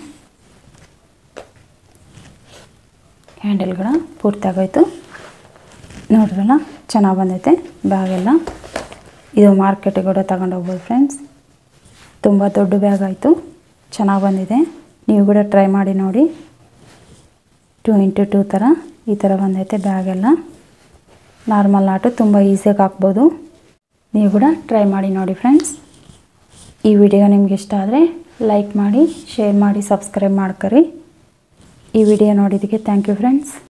ಹ್ಯಾಂಡಲ್ಗಳ ಪೂರ್ತಿ ಆಗೋಯ್ತು ನೋಡಿದ್ರಲ್ಲ ಚೆನ್ನಾಗಿ ಬಂದೈತೆ ಬ್ಯಾಗೆಲ್ಲ ಇದು ಮಾರ್ಕೆಟಿಗೆ ಕೂಡ ತಗೊಂಡು ಹೋಗ್ಬೋದು ಫ್ರೆಂಡ್ಸ್ ತುಂಬ ದೊಡ್ಡ ಬ್ಯಾಗ್ ಆಯಿತು ಚೆನ್ನಾಗಿ ಬಂದಿದೆ ನೀವು ಕೂಡ ಟ್ರೈ ಮಾಡಿ ನೋಡಿ ಟೂ ಇಂಟು ಟೂ ಥರ ಈ ಥರ ಬಂದೈತೆ ಬ್ಯಾಗೆಲ್ಲ ನಾರ್ಮಲ್ ಆಟು ತುಂಬ ಈಸಿಯಾಗಿ ಹಾಕ್ಬೋದು ನೀವು ಕೂಡ ಟ್ರೈ ಮಾಡಿ ನೋಡಿ ಫ್ರೆಂಡ್ಸ್ ಈ ವಿಡಿಯೋ ನಿಮ್ಗೆ ಇಷ್ಟ ಆದರೆ ಲೈಕ್ ಮಾಡಿ ಶೇರ್ ಮಾಡಿ ಸಬ್ಸ್ಕ್ರೈಬ್ ಮಾಡ್ಕೊರಿ ಈ ವಿಡಿಯೋ ನೋಡಿದ್ದಕ್ಕೆ ಥ್ಯಾಂಕ್ ಯು ಫ್ರೆಂಡ್ಸ್